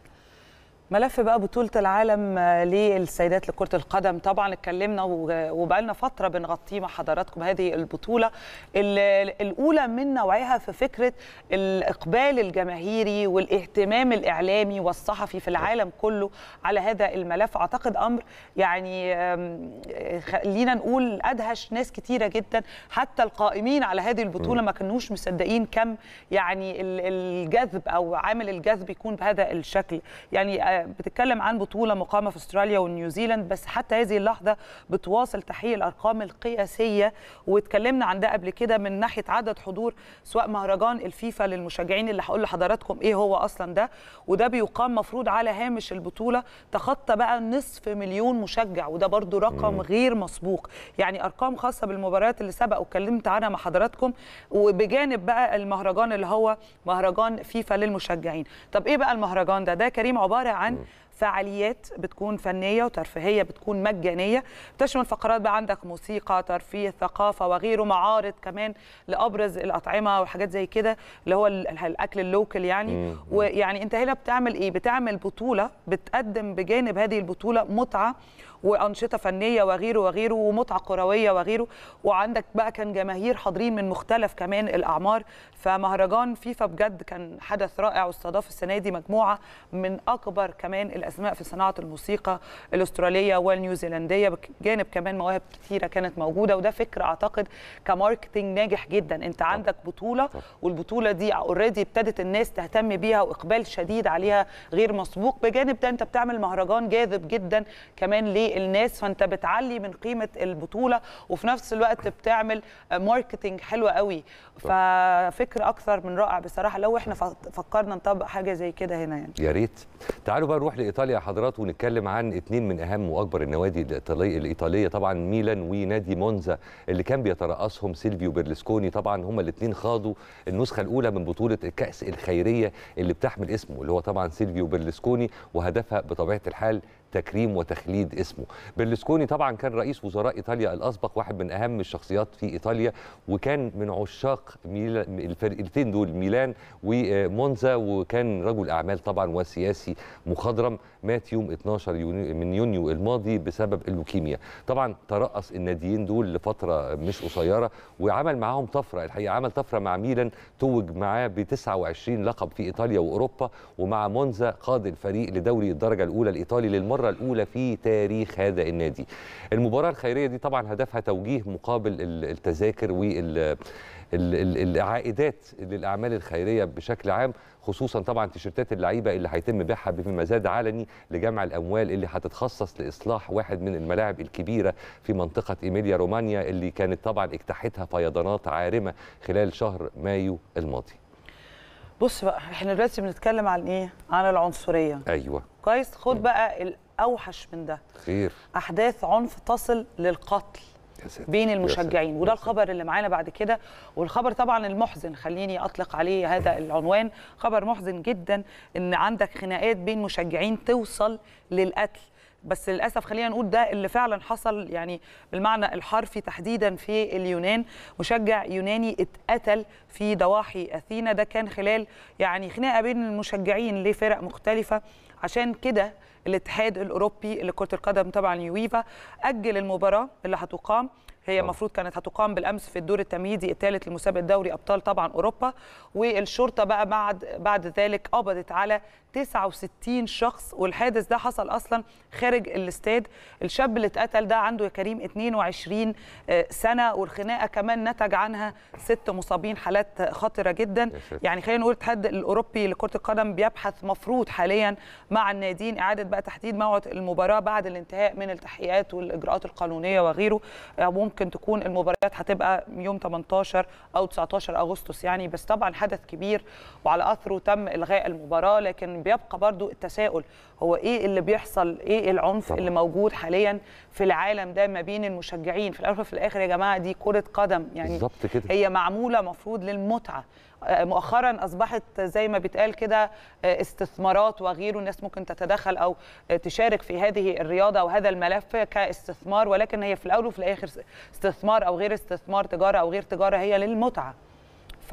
ملف بقى بطولة العالم آه، للسيدات لكرة القدم طبعا اتكلمنا و- وبقالنا فترة بنغطيه مع حضراتكم هذه البطولة ال- الأولى من نوعها في فكرة الإقبال الجماهيري والاهتمام الإعلامي والصحفي في العالم كله على هذا الملف أعتقد أمر يعني آم، خلينا نقول أدهش ناس كتيرة جدا حتى القائمين على هذه البطولة ما كانوش مصدقين كم يعني ال- الجذب أو عامل الجذب يكون بهذا الشكل يعني آه، بتتكلم عن بطولة مقامة في استراليا ونيوزيلاند بس حتى هذه اللحظة بتواصل تحقيق الأرقام القياسية واتكلمنا عن ده قبل كده من ناحية عدد حضور سواء مهرجان الفيفا للمشجعين اللي هقول لحضراتكم ايه هو اصلا ده وده بيقام مفروض على هامش البطولة تخطى بقى نصف مليون مشجع وده برضو رقم غير مسبوق يعني ارقام خاصة بالمباريات اللي سبق واتكلمت عنها مع حضراتكم وبجانب بقى المهرجان اللي هو مهرجان فيفا للمشجعين طب ايه بقى المهرجان ده ده كريم عبارة عن فعاليات بتكون فنيه وترفيهيه بتكون مجانيه بتشمل فقرات بقى عندك موسيقى ترفيه ثقافه وغيره معارض كمان لابرز الاطعمه وحاجات زي كده اللي هو ال- الاكل اللوكل يعني مم. ويعني انت هنا بتعمل ايه بتعمل بطوله بتقدم بجانب هذه البطوله متعه وانشطه فنيه وغيره وغيره ومتعه كرويه وغيره وعندك بقى كان جماهير حاضرين من مختلف كمان الاعمار فمهرجان فيفا بجد كان حدث رائع واستضاف السنه دي مجموعه من اكبر كمان الاسماء في صناعه الموسيقى الاستراليه والنيوزيلنديه بجانب كمان مواهب كتيره كانت موجوده وده فكر اعتقد كماركتينج ناجح جدا انت عندك بطوله والبطوله دي اوريدي ابتدت الناس تهتم بيها واقبال شديد عليها غير مسبوق بجانب ده انت بتعمل مهرجان جاذب جدا كمان للناس فانت بتعلي من قيمه البطوله وفي نفس الوقت بتعمل ماركتينج حلو قوي ففكر اكثر من رائع بصراحه لو احنا فك- فكرنا نطبق حاجه زي كده هنا يعني يا ريت تعالوا بقى نروح لايطاليا يا حضرات ونتكلم عن اثنين من اهم واكبر النوادي الايطاليه الايطاليه طبعا ميلان ونادي مونزا اللي كان بيترأسهم سيلفيو بيرلسكوني طبعا هما الاثنين خاضوا النسخه الاولى من بطوله الكاس الخيريه اللي بتحمل اسمه اللي هو طبعا سيلفيو بيرلسكوني وهدفها بطبيعه الحال تكريم وتخليد اسمه بيرلسكوني طبعا كان رئيس وزراء ايطاليا الاسبق واحد من اهم الشخصيات في ايطاليا وكان من عشاق ميلان الفرقتين دول ميلان ومونزا وكان رجل اعمال طبعا وسياسي مخضرم مات يوم 12 يونيو من يونيو الماضي بسبب اللوكيميا طبعا ترأس الناديين دول لفتره مش قصيره وعمل معاهم طفره الحقيقه عمل طفره مع ميلان توج معاه ب 29 لقب في ايطاليا واوروبا ومع مونزا قاد الفريق لدوري الدرجه الاولى الايطالي للمره الاولى في تاريخ هذا النادي المباراه الخيريه دي طبعا هدفها توجيه مقابل ال- التذاكر وال ال- ال- العائدات للاعمال الخيريه بشكل عام خصوصا طبعا تيشيرتات اللعيبه اللي هيتم بيعها بمزاد علني لجمع الاموال اللي هتتخصص لاصلاح واحد من الملاعب الكبيره في منطقه ايميليا رومانيا اللي كانت طبعا اجتاحتها فيضانات عارمه خلال شهر مايو الماضي بص بقى احنا دلوقتي بنتكلم عن ايه عن العنصريه ايوه كويس خد بقى الاوحش من ده خير احداث عنف تصل للقتل يا ساتر بين يا المشجعين ساتر، وده يا ساتر. الخبر اللي معانا بعد كده والخبر طبعا المحزن خليني اطلق عليه هذا العنوان خبر محزن جدا ان عندك خناقات بين مشجعين توصل للقتل بس للاسف خلينا نقول ده اللي فعلا حصل يعني بالمعنى الحرفي تحديدا في اليونان مشجع يوناني اتقتل في ضواحي اثينا ده كان خلال يعني خناقه بين المشجعين لفرق مختلفه عشان كده الاتحاد الاوروبي لكره القدم طبعا يويفا اجل المباراه اللي هتقام هي المفروض كانت هتقام بالامس في الدور التمهيدي الثالث لمسابقه دوري ابطال طبعا اوروبا والشرطه بقى بعد بعد ذلك قبضت على 69 شخص والحادث ده حصل اصلا خارج الاستاد الشاب اللي اتقتل ده عنده يا كريم 22 سنه والخناقه كمان نتج عنها ست مصابين حالات خطره جدا يعني خلينا نقول الاتحاد الاوروبي لكره القدم بيبحث مفروض حاليا مع الناديين اعاده بقى تحديد موعد المباراه بعد الانتهاء من التحقيقات والاجراءات القانونيه وغيره ممكن تكون المباريات هتبقى يوم 18 او 19 اغسطس يعني بس طبعا حدث كبير وعلى اثره تم الغاء المباراه لكن بيبقى برضو التساؤل هو ايه اللي بيحصل ايه العنف طبعا. اللي موجود حاليا في العالم ده ما بين المشجعين في الاول وفي الاخر يا جماعه دي كره قدم يعني بالظبط كده هي معموله مفروض للمتعه مؤخرا اصبحت زي ما بيتقال كده استثمارات وغيره الناس ممكن تتدخل او تشارك في هذه الرياضه او هذا الملف كاستثمار ولكن هي في الاول وفي الاخر استثمار او غير استثمار تجاره او غير تجاره هي للمتعه ف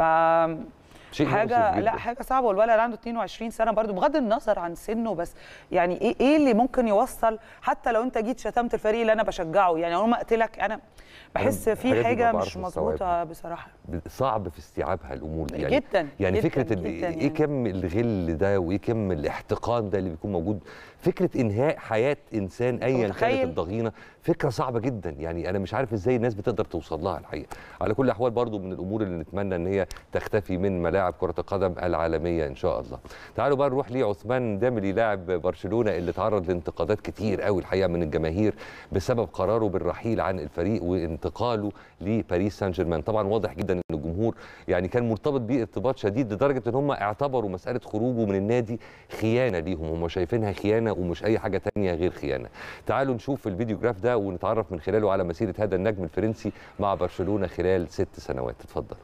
شيء حاجه لا حاجه صعبه والولد عنده 22 سنه برضو بغض النظر عن سنه بس يعني ايه ايه اللي ممكن يوصل حتى لو انت جيت شتمت الفريق اللي انا بشجعه يعني اول ما اقتلك انا بحس في حاجه مش مظبوطه بصراحه صعب في استيعابها الامور دي يعني جدا يعني جداً فكره جداً ايه يعني. كم الغل ده وايه كم الاحتقان ده اللي بيكون موجود فكره انهاء حياه انسان ايا كانت الضغينه فكره صعبه جدا يعني انا مش عارف ازاي الناس بتقدر توصل لها الحقيقه على كل الاحوال برضو من الامور اللي نتمنى ان هي تختفي من ملاعب كره القدم العالميه ان شاء الله تعالوا بقى نروح لعثمان ديمبلي لاعب برشلونه اللي تعرض لانتقادات كتير قوي الحقيقه من الجماهير بسبب قراره بالرحيل عن الفريق وانتقاله لباريس سان جيرمان طبعا واضح جدا ان الجمهور يعني كان مرتبط بيه ارتباط شديد لدرجه ان هم اعتبروا مساله خروجه من النادي خيانه ليهم هم شايفينها خيانه ومش اي حاجه تانية غير خيانه تعالوا نشوف الفيديو جراف ده ونتعرف من خلاله على مسيره هذا النجم الفرنسي مع برشلونه خلال ست سنوات اتفضل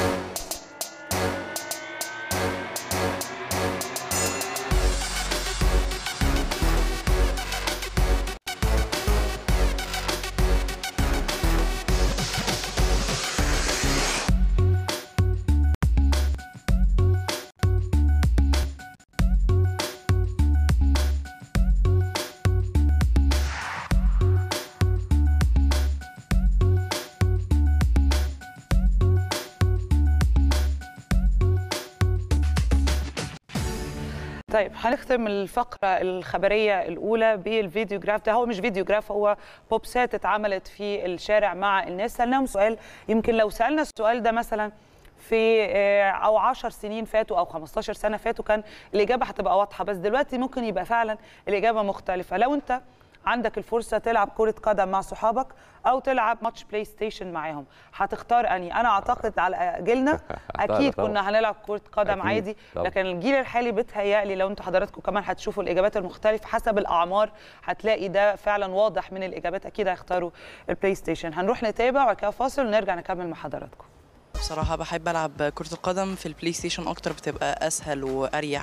طيب هنختم الفقرة الخبرية الأولى بالفيديو جراف ده هو مش فيديو جراف هو بوبسات اتعملت في الشارع مع الناس سألناهم سؤال يمكن لو سألنا السؤال ده مثلا في او 10 سنين فاتوا او 15 سنه فاتوا كان الاجابه هتبقى واضحه بس دلوقتي ممكن يبقى فعلا الاجابه مختلفه لو انت عندك الفرصه تلعب كره قدم مع صحابك او تلعب ماتش بلاي ستيشن معاهم هتختار اني انا اعتقد على جيلنا اكيد كنا هنلعب كره قدم أكيد. عادي طبعا. لكن الجيل الحالي بيتهيألي لو انتوا حضراتكم كمان هتشوفوا الاجابات المختلفه حسب الاعمار هتلاقي ده فعلا واضح من الاجابات اكيد هيختاروا البلاي ستيشن هنروح نتابع وبعد كده فاصل ونرجع نكمل مع حضراتكم بصراحة بحب ألعب كرة القدم في البلاي ستيشن أكتر بتبقى أسهل وأريح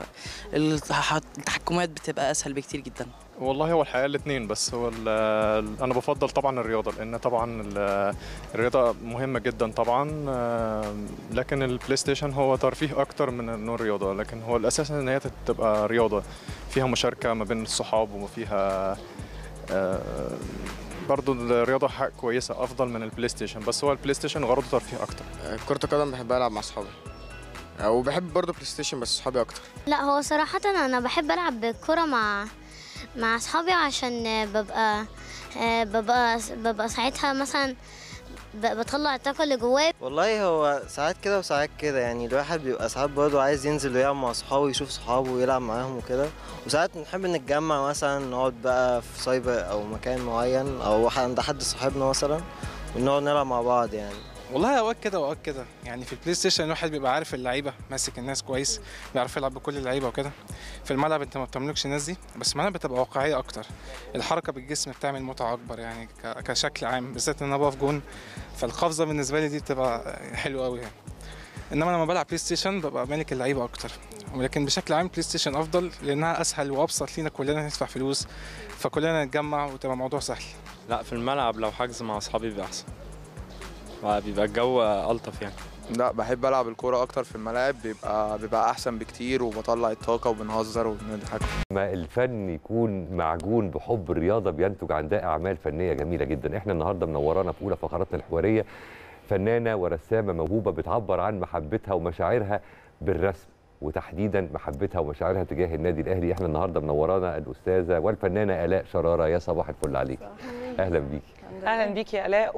والتحكمات بتبقى أسهل بكتير جدا والله هو الحقيقه الاثنين بس هو ال- انا بفضل طبعا الرياضه لان طبعا ال- الرياضه مهمه جدا طبعا آه، لكن البلاي ستيشن هو ترفيه اكتر من انه رياضه لكن هو الاساس ان هي تبقى رياضه فيها مشاركه ما بين الصحاب وفيها آه، برضو الرياضه حق كويسه افضل من البلاي ستيشن بس هو البلاي ستيشن غرضه ترفيه اكتر كرة القدم بحب ألعب مع أصحابي وبحب برضه بلاي ستيشن بس أصحابي أكتر لا هو صراحة أنا بحب ألعب كرة مع مع أصحابي عشان ببقى ببقى ببقى ساعتها مثلا ب- بطلع الطاقة اللي جوايا والله هو ساعات كده وساعات كده يعني الواحد بيبقى ساعات برضه عايز ينزل ويلعب مع اصحابه يشوف صحابه ويلعب معاهم وكده وساعات نحب نتجمع مثلا نقعد بقى في سايبر او مكان معين او عند حد صاحبنا مثلا ونقعد نلعب مع بعض يعني والله اوقات كده واوقات كده يعني في البلاي ستيشن الواحد بيبقى عارف اللعيبه ماسك الناس كويس بيعرف يلعب بكل اللعيبه وكده في الملعب انت ما بتملكش الناس دي بس الملعب بتبقى واقعيه اكتر الحركه بالجسم بتعمل متعه اكبر يعني ك- كشكل عام بالذات ان انا بقف جون فالقفزه بالنسبه لي دي بتبقى حلوه قوي يعني انما لما بلعب بلاي ستيشن ببقى مالك اللعيبه اكتر ولكن بشكل عام بلاي ستيشن افضل لانها اسهل وابسط لينا كلنا ندفع فلوس فكلنا نتجمع وتبقى الموضوع سهل لا في الملعب لو حجز مع اصحابي بيبقى احسن بيبقى الجو الطف يعني لا بحب العب الكوره اكتر في الملاعب بيبقى بيبقى احسن بكتير وبطلع الطاقه وبنهزر وبنضحك ما الفن يكون معجون بحب الرياضه بينتج عن ده اعمال فنيه جميله جدا احنا النهارده منورانا في اولى فقراتنا الحواريه فنانه ورسامه موهوبه بتعبر عن محبتها ومشاعرها بالرسم وتحديدا محبتها ومشاعرها تجاه النادي الاهلي احنا النهارده منورانا الاستاذه والفنانه الاء شراره يا صباح الفل عليك اهلا بيكي اهلا بيكي يا الاء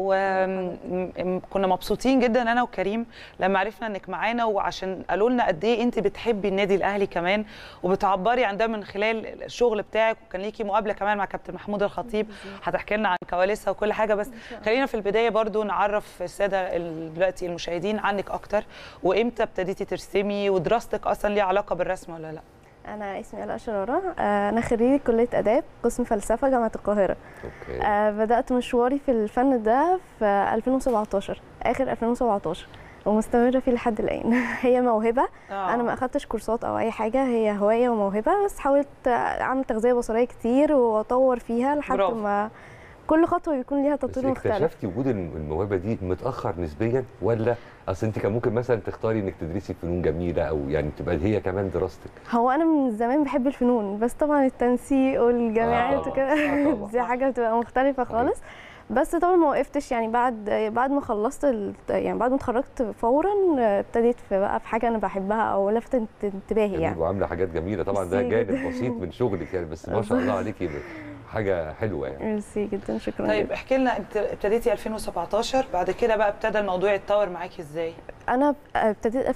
وكنا مبسوطين جدا انا وكريم لما عرفنا انك معانا وعشان قالوا لنا قد ايه انت بتحبي النادي الاهلي كمان وبتعبري عن ده من خلال الشغل بتاعك وكان ليكي مقابله كمان مع كابتن محمود الخطيب هتحكي لنا عن كواليسها وكل حاجه بس خلينا في البدايه برضو نعرف الساده دلوقتي المشاهدين عنك اكتر وامتى ابتديتي ترسمي ودراستك اصلا ليها علاقه بالرسم ولا لا انا اسمي الاء شراره انا خريجه كليه اداب قسم فلسفه جامعه القاهره أوكي. أه بدات مشواري في الفن ده في 2017 اخر 2017 ومستمره فيه لحد الان هي موهبه آه. انا ما اخدتش كورسات او اي حاجه هي هوايه وموهبه بس حاولت اعمل تغذيه بصريه كتير واطور فيها لحد برافو. ما كل خطوه بيكون ليها بس تطوير مختلف اكتشفتي وجود الموهبه دي متاخر نسبيا ولا اصل انت كان ممكن مثلا تختاري انك تدرسي فنون جميله او يعني تبقى هي كمان دراستك هو انا من زمان بحب الفنون بس طبعا التنسيق والجامعات طبعاً. وكده آه طبعاً. دي حاجه بتبقى مختلفه خالص بس طبعا ما وقفتش يعني بعد بعد ما خلصت ال- يعني بعد ما اتخرجت فورا ابتديت في بقى في حاجه انا بحبها او لفتت انتباهي يعني وعامله حاجات جميله طبعا ده ميرسي جانب جداً. بسيط من شغلك يعني بس ما شاء الله عليكي حاجه حلوه يعني ميرسي جدا شكرا طيب جداً. احكي لنا انت ابتديتي 2017 بعد كده بقى ابتدى الموضوع يتطور معاكي ازاي انا ابتديت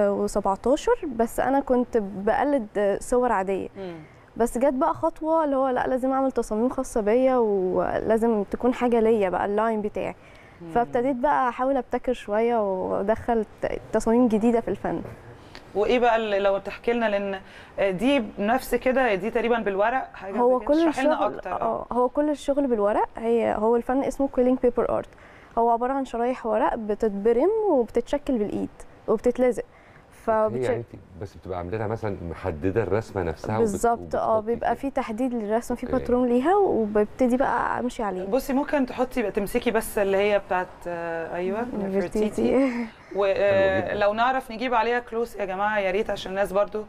2017 بس انا كنت بقلد صور عاديه بس جت بقى خطوه اللي هو لا لازم اعمل تصاميم خاصه بيا ولازم تكون حاجه ليا بقى اللاين بتاعي فابتديت بقى احاول ابتكر شويه وادخل ت- تصاميم جديده في الفن وايه بقى اللي لو تحكي لنا لان دي نفس كده دي تقريبا بالورق حاجه هو زي كده. كل اشرحي لنا الشغل اكتر اه هو كل الشغل بالورق هي هو الفن اسمه كويلينج بيبر ارت هو عباره عن شرايح ورق بتتبرم وبتتشكل بالايد وبتتلزق هي فبتش... يعني انت بس بتبقى عامله لها مثلا محدده الرسمه نفسها وبت- بالظبط اه بيبقى في تحديد للرسم في أوكي. باترون ليها وببتدي بقى امشي عليه بصي ممكن تحطي بقى تمسكي بس اللي هي بتاعت آه، ايوه نفرتيتي. نفرتيتي حلو جدا. ولو نعرف نجيب عليها كلوس يا جماعه يا ريت عشان الناس برضو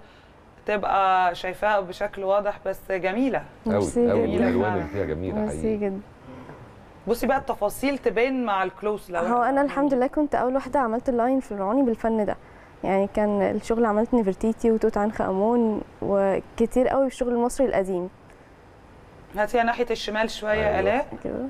تبقى شايفاها بشكل واضح بس جميله قوي ميرسي قوي جداً. الالوان اللي فيها جميله ميرسي حقيقي جدا بصي بقى التفاصيل تبان مع الكلوس لو هو انا الحمد لله كنت اول واحده عملت اللاين فرعوني بالفن ده يعني كان الشغل عملت نفرتيتي وتوت عنخ امون وكتير قوي في الشغل المصري القديم هاتيها ناحيه الشمال شويه أيوة. يا الاء كده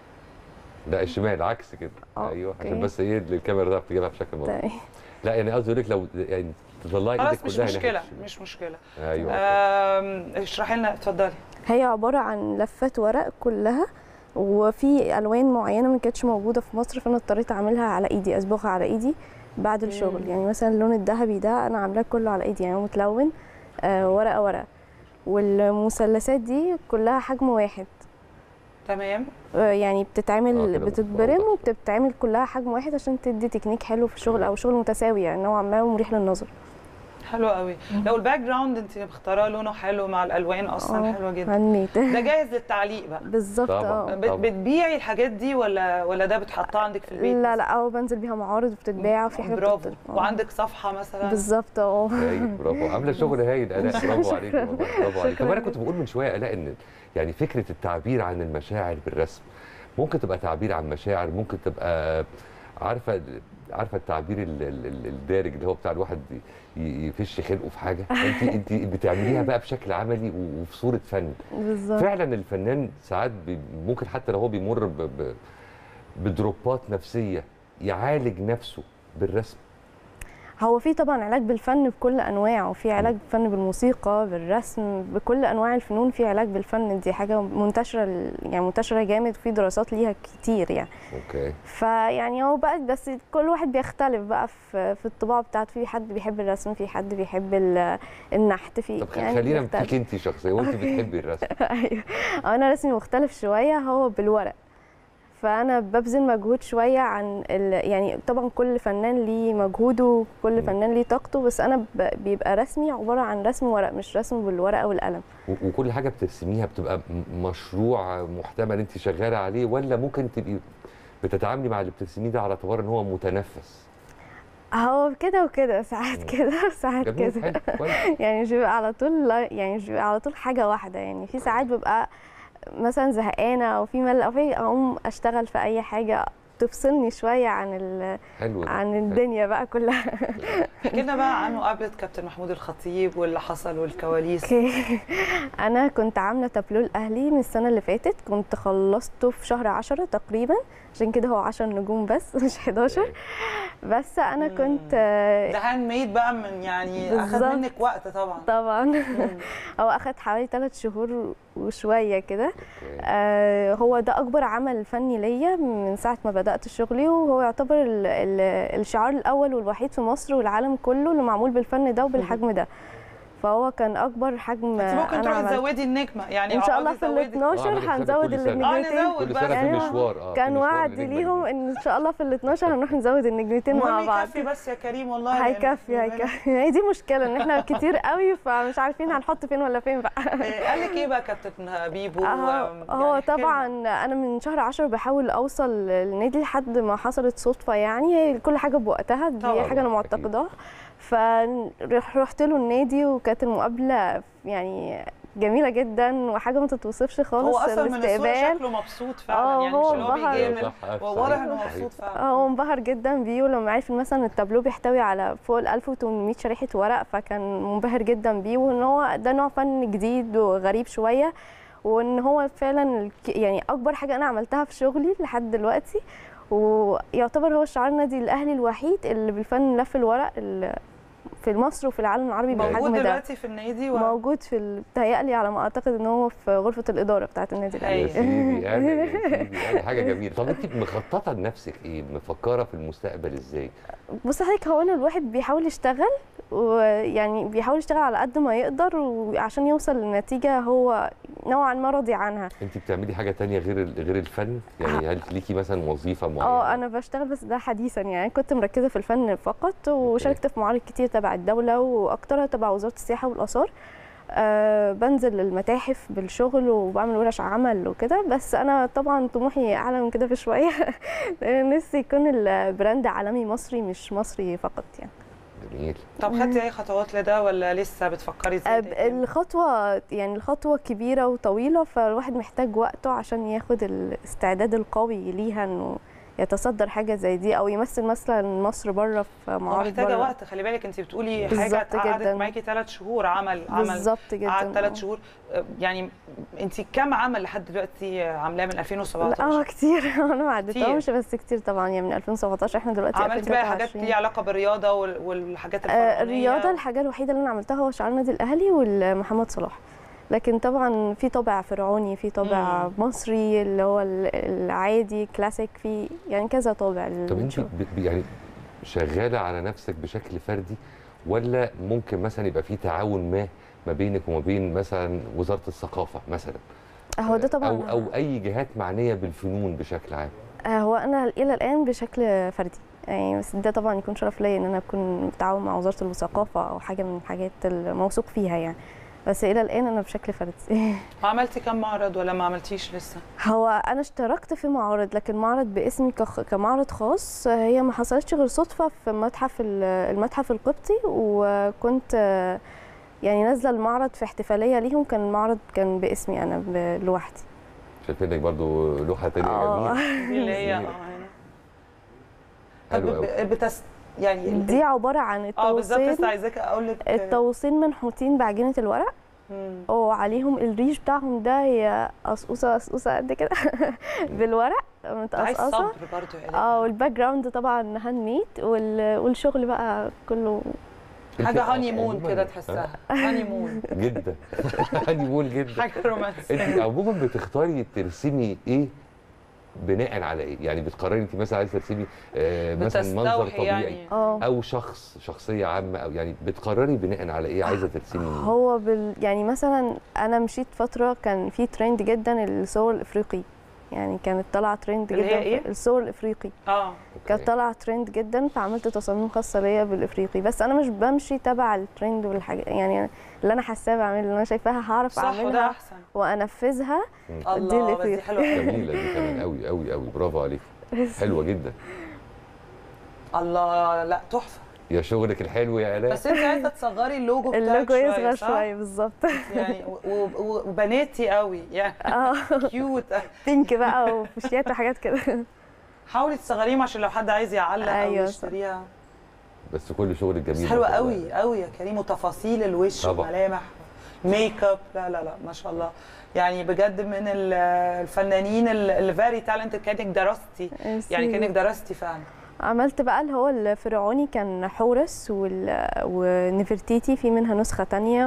لا الشمال عكس كده ايوه عشان أوكي. بس ايه الكاميرا تعرف تجيبها بشكل مظبوط طيب. لا يعني قصدي اقول لك لو يعني تطلعي خلاص ايدك مش كلها ناحية مشكله الشمال. مش مشكله ايوه آم، اشرحي لنا اتفضلي هي عباره عن لفات ورق كلها وفي الوان معينه ما كانتش موجوده في مصر فانا اضطريت اعملها على ايدي اصبغها على ايدي بعد الشغل يعني مثلا اللون الذهبي ده انا عاملاه كله على ايدي يعني هو متلون آه ورقه ورقه والمثلثات دي كلها حجم واحد تمام آه، يعني آه، بتتعمل كده بتتبرم وبتتعمل كلها حجم واحد عشان تدي تكنيك حلو في الشغل او شغل متساوي يعني نوعا ما ومريح للنظر حلو قوي لو الباك جراوند انت مختاره لونه حلو مع الالوان اصلا آه، حلوه جدا هاند ميد ده جاهز للتعليق بقى بالظبط طبعاً. اه بت- بتبيعي الحاجات دي ولا ولا ده بتحطها عندك في البيت لا لا او بنزل بيها معارض وبتتباع وفي حاجات برافو بتت- آه. وعندك صفحه مثلا بالظبط اه هايل برافو عامله شغل هايل الاء برافو عليك شكراً. والله برافو عليك طب شكراً انا كنت بقول من شويه الاء ان يعني فكره التعبير عن المشاعر بالرسم ممكن تبقى تعبير عن مشاعر ممكن تبقى عارفه عارفه التعبير ال- ال- ال- الدارج اللي هو بتاع الواحد ي- يفش خلقه في حاجه انت انت بتعمليها بقى بشكل عملي و- وفي صوره فن بالظبط فعلا الفنان ساعات بي- ممكن حتى لو هو بيمر ب- ب- بدروبات نفسيه يعالج نفسه بالرسم هو في طبعا علاج بالفن بكل انواعه في علاج بالفن بالموسيقى بالرسم بكل انواع الفنون في علاج بالفن دي حاجه منتشره ال- يعني منتشره جامد وفي دراسات ليها كتير يعني اوكي فيعني هو بقى بس كل واحد بيختلف بقى في في الطباع بتاعته في حد بيحب الرسم في حد بيحب ال- النحت في طب خلينا فيك انت شخصيا وانت بتحبي الرسم ايوه انا رسمي مختلف شويه هو بالورق فانا ببذل مجهود شويه عن ال... يعني طبعا كل فنان ليه مجهوده وكل فنان ليه طاقته بس انا ب... بيبقى رسمي عباره عن رسم ورق مش رسم بالورقه والقلم و- وكل حاجه بترسميها بتبقى م- مشروع محتمل انت شغاله عليه ولا ممكن تبقي بتتعاملي مع اللي بترسميه ده على اعتبار ان هو متنفس هو كده وكده ساعات كده وساعات جميل، كده حلو، كويس. يعني مش بيبقى على طول لا- يعني مش بيبقى على طول حاجه واحده يعني في ساعات ببقى مثلا زهقانه او في ملل او في اقوم اشتغل في اي حاجه تفصلني شويه عن ال... حلو ده، عن حلو. الدنيا بقى كلها احكي لنا بقى عن مقابله كابتن محمود الخطيب واللي حصل والكواليس اوكي انا كنت عامله تابلو الاهلي من السنه اللي فاتت كنت خلصته في شهر عشرة تقريبا عشان كده هو 10 نجوم بس مش 11 بس انا كنت ده هاند ميد بقى من يعني اخذ بالظبط. منك وقت طبعا طبعا هو اخد حوالي ثلاث شهور وشويه كده آه هو ده اكبر عمل فني ليا من ساعه ما بدات شغلي وهو يعتبر ال ال الشعار الاول والوحيد في مصر والعالم كله اللي معمول بالفن ده وبالحجم ده فهو كان اكبر حجم انت ممكن انا تروحي عملته. تزودي النجمه يعني ان شاء الله اقعدي في ال زودي. 12 هنزود كل سنة. النجمتين آه، نزود كل سنه في يعني هو مشوار اه في كان مشوار وعد لنجمة ليهم ان ان شاء الله في ال 12 هنروح نزود النجمتين مع المهم بعض يكفي بس يا كريم والله هيكفي هيكفي هي دي مشكله ان احنا كتير قوي فمش عارفين هنحط فين ولا فين بقى قال لك ايه بقى كابتن بيبو هو, هو طبعا انا من شهر 10 بحاول اوصل للنادي لحد ما حصلت صدفه يعني هي كل حاجه بوقتها دي طبعاً، حاجه انا معتقداها فرحت له النادي وكانت المقابله يعني جميله جدا وحاجه ما تتوصفش خالص هو اصلا من الصوره الاستقبال شكله مبسوط فعلا اه يعني هو مش اللي هو انبهر بيجامل وواضح انه مبسوط فعلا اه هو انبهر جدا بيه ولما عرف مثلا التابلو بيحتوي على فوق ال 1800 شريحه ورق فكان منبهر جدا بيه وان هو ده نوع فن جديد وغريب شويه وان هو فعلا الك- يعني اكبر حاجه انا عملتها في شغلي لحد دلوقتي ويعتبر هو شعار النادي الاهلي الوحيد اللي بالفن لف الورق ال- في مصر وفي العالم العربي موجود بالحجم ده دلوقتي في النادي و... موجود في ال- بتهيألي على ما اعتقد ان هو في غرفه الاداره بتاعه النادي يا الاهلي سيدي انا يا سيدي انا حاجه جميله طب انت مخططه لنفسك ايه مفكره في المستقبل ازاي بص حضرتك هو انا الواحد بيحاول يشتغل ويعني بيحاول يشتغل على قد ما يقدر وعشان يوصل لنتيجه هو نوعا ما راضي عنها انت بتعملي حاجه تانية غير ال- غير الفن يعني هل ليكي مثلا وظيفه معينه اه انا بشتغل بس ده حديثا يعني كنت مركزه في الفن فقط وشاركت في معارض كتير تبع الدوله واكترها تبع وزاره السياحه والاثار أه بنزل المتاحف بالشغل وبعمل ورش عمل وكده بس انا طبعا طموحي اعلى من كده بشويه لان نفسي يكون البراند عالمي مصري مش مصري فقط يعني جميل طب خدتي اي خطوات لده ولا لسه بتفكري ازاي أب- الخطوة يعني الخطوة كبيرة وطويلة فالواحد محتاج وقته عشان ياخد الاستعداد القوي ليها انه يتصدر حاجة زي دي او يمثل مثلا مصر بره في هو معارض محتاجه بره وقت خلي بالك انت بتقولي حاجه بالظبط قعدت جداً. معاكي ثلاث شهور عمل عمل بالظبط جدا قعد ثلاث آه. شهور أه، يعني انت كم عمل لحد دلوقتي عاملاه من لا 2017 اه كتير انا ما عدتهمش بس كتير طبعا يعني من 2017 احنا دلوقتي عملتي بقى حاجات 2023. ليها علاقه بالرياضه وال- والحاجات آه، الفرعونيه الرياضة الحاجة الوحيدة اللي أنا عملتها هو شعار النادي الأهلي والمحمد صلاح لكن طبعا في طابع فرعوني في طابع مم. مصري اللي هو ال- العادي كلاسيك في يعني كذا طابع طب انت للشغل. ب- يعني شغاله على نفسك بشكل فردي ولا ممكن مثلا يبقى في تعاون ما ما بينك وما بين مثلا وزاره الثقافه مثلا هو ده طبعا او او اي جهات معنيه بالفنون بشكل عام آه، هو أنا إلى الآن بشكل فردي يعني بس ده طبعا يكون شرف ليا إن أنا أكون بتعاون مع وزارة الثقافة أو حاجة من الحاجات الموثوق فيها يعني بس إلى الآن أنا بشكل فردي عملتي كم معرض ولا ما عملتيش لسه هو انا اشتركت في معارض لكن معرض باسمي كخ- كمعرض خاص هي ما حصلتش غير صدفه في متحف ال- المتحف القبطي وكنت آه، يعني نازله المعرض في احتفاليه ليهم كان المعرض كان باسمي انا ب- لوحدي شايف انك برضو لوحه تانية آه. جميله دي اللي هي اه جميلة. هنا حلو طب قوي ب- بتس يعني دي عباره عن اه بالظبط التوصيل لسه عايزاك اقول لك التوصيل منحوتين بعجينه الورق مم. وعليهم الريش بتاعهم ده هي قصقوصه قصقوصه قد كده بالورق عايز متقصقصه صبر برضه يا اه والباك جراوند طبعا هاند ميد وال- والشغل بقى كله حاجه انت هاني مون عموماً- كده تحسها هاني مون جدا هاني مول جدا حاجه رومانسيه انت عموما بتختاري ترسمي ايه بناء على ايه؟ يعني بتقرري انت مثلا عايزه ترسمي آه مثلا منظر بتستوحي طبيعي يعني. اه او شخص شخصيه عامه او يعني بتقرري بناء على ايه عايزه ترسمي مين؟ هو بال يعني مثلا انا مشيت فتره كان في ترند جدا الصور الافريقي يعني كانت طالعه ترند اللي هي جدا إيه؟ في السور الافريقي اه كانت طالعه ترند جدا فعملت تصاميم خاصه بيا بالافريقي بس انا مش بمشي تبع الترند والحاجات يعني اللي انا حاساه بعمله اللي انا شايفاها هعرف صح، وده اعملها أحسن. وانفذها الله، دي بس دي الافريقي حلوة أوي. جميله دي كمان قوي قوي قوي برافو عليك حلوه جدا الله لا تحفه يا شغلك الحلو يا الاء بس انت عايزه تصغري اللوجو بتاعك اللوجو شوية، يصغر صح؟ شويه بالظبط يعني و- و- وبناتي قوي يعني اه كيوت بينك بقى وفوشيات وحاجات كده حاولي تصغريهم عشان لو حد عايز يعلق او أيوة، صح. يشتريها بس كل شغلك بس جميل حلوه ما شاء الله. قوي قوي يا كريم وتفاصيل الوش طبعا. والملامح ميك اب لا لا لا ما شاء الله يعني بجد من ال- الفنانين الفيري تالنتد كانك درستي يعني كانك درستي فعلا عملت بقى اللي هو الفرعوني كان حورس وال... ونفرتيتي في منها نسخة تانية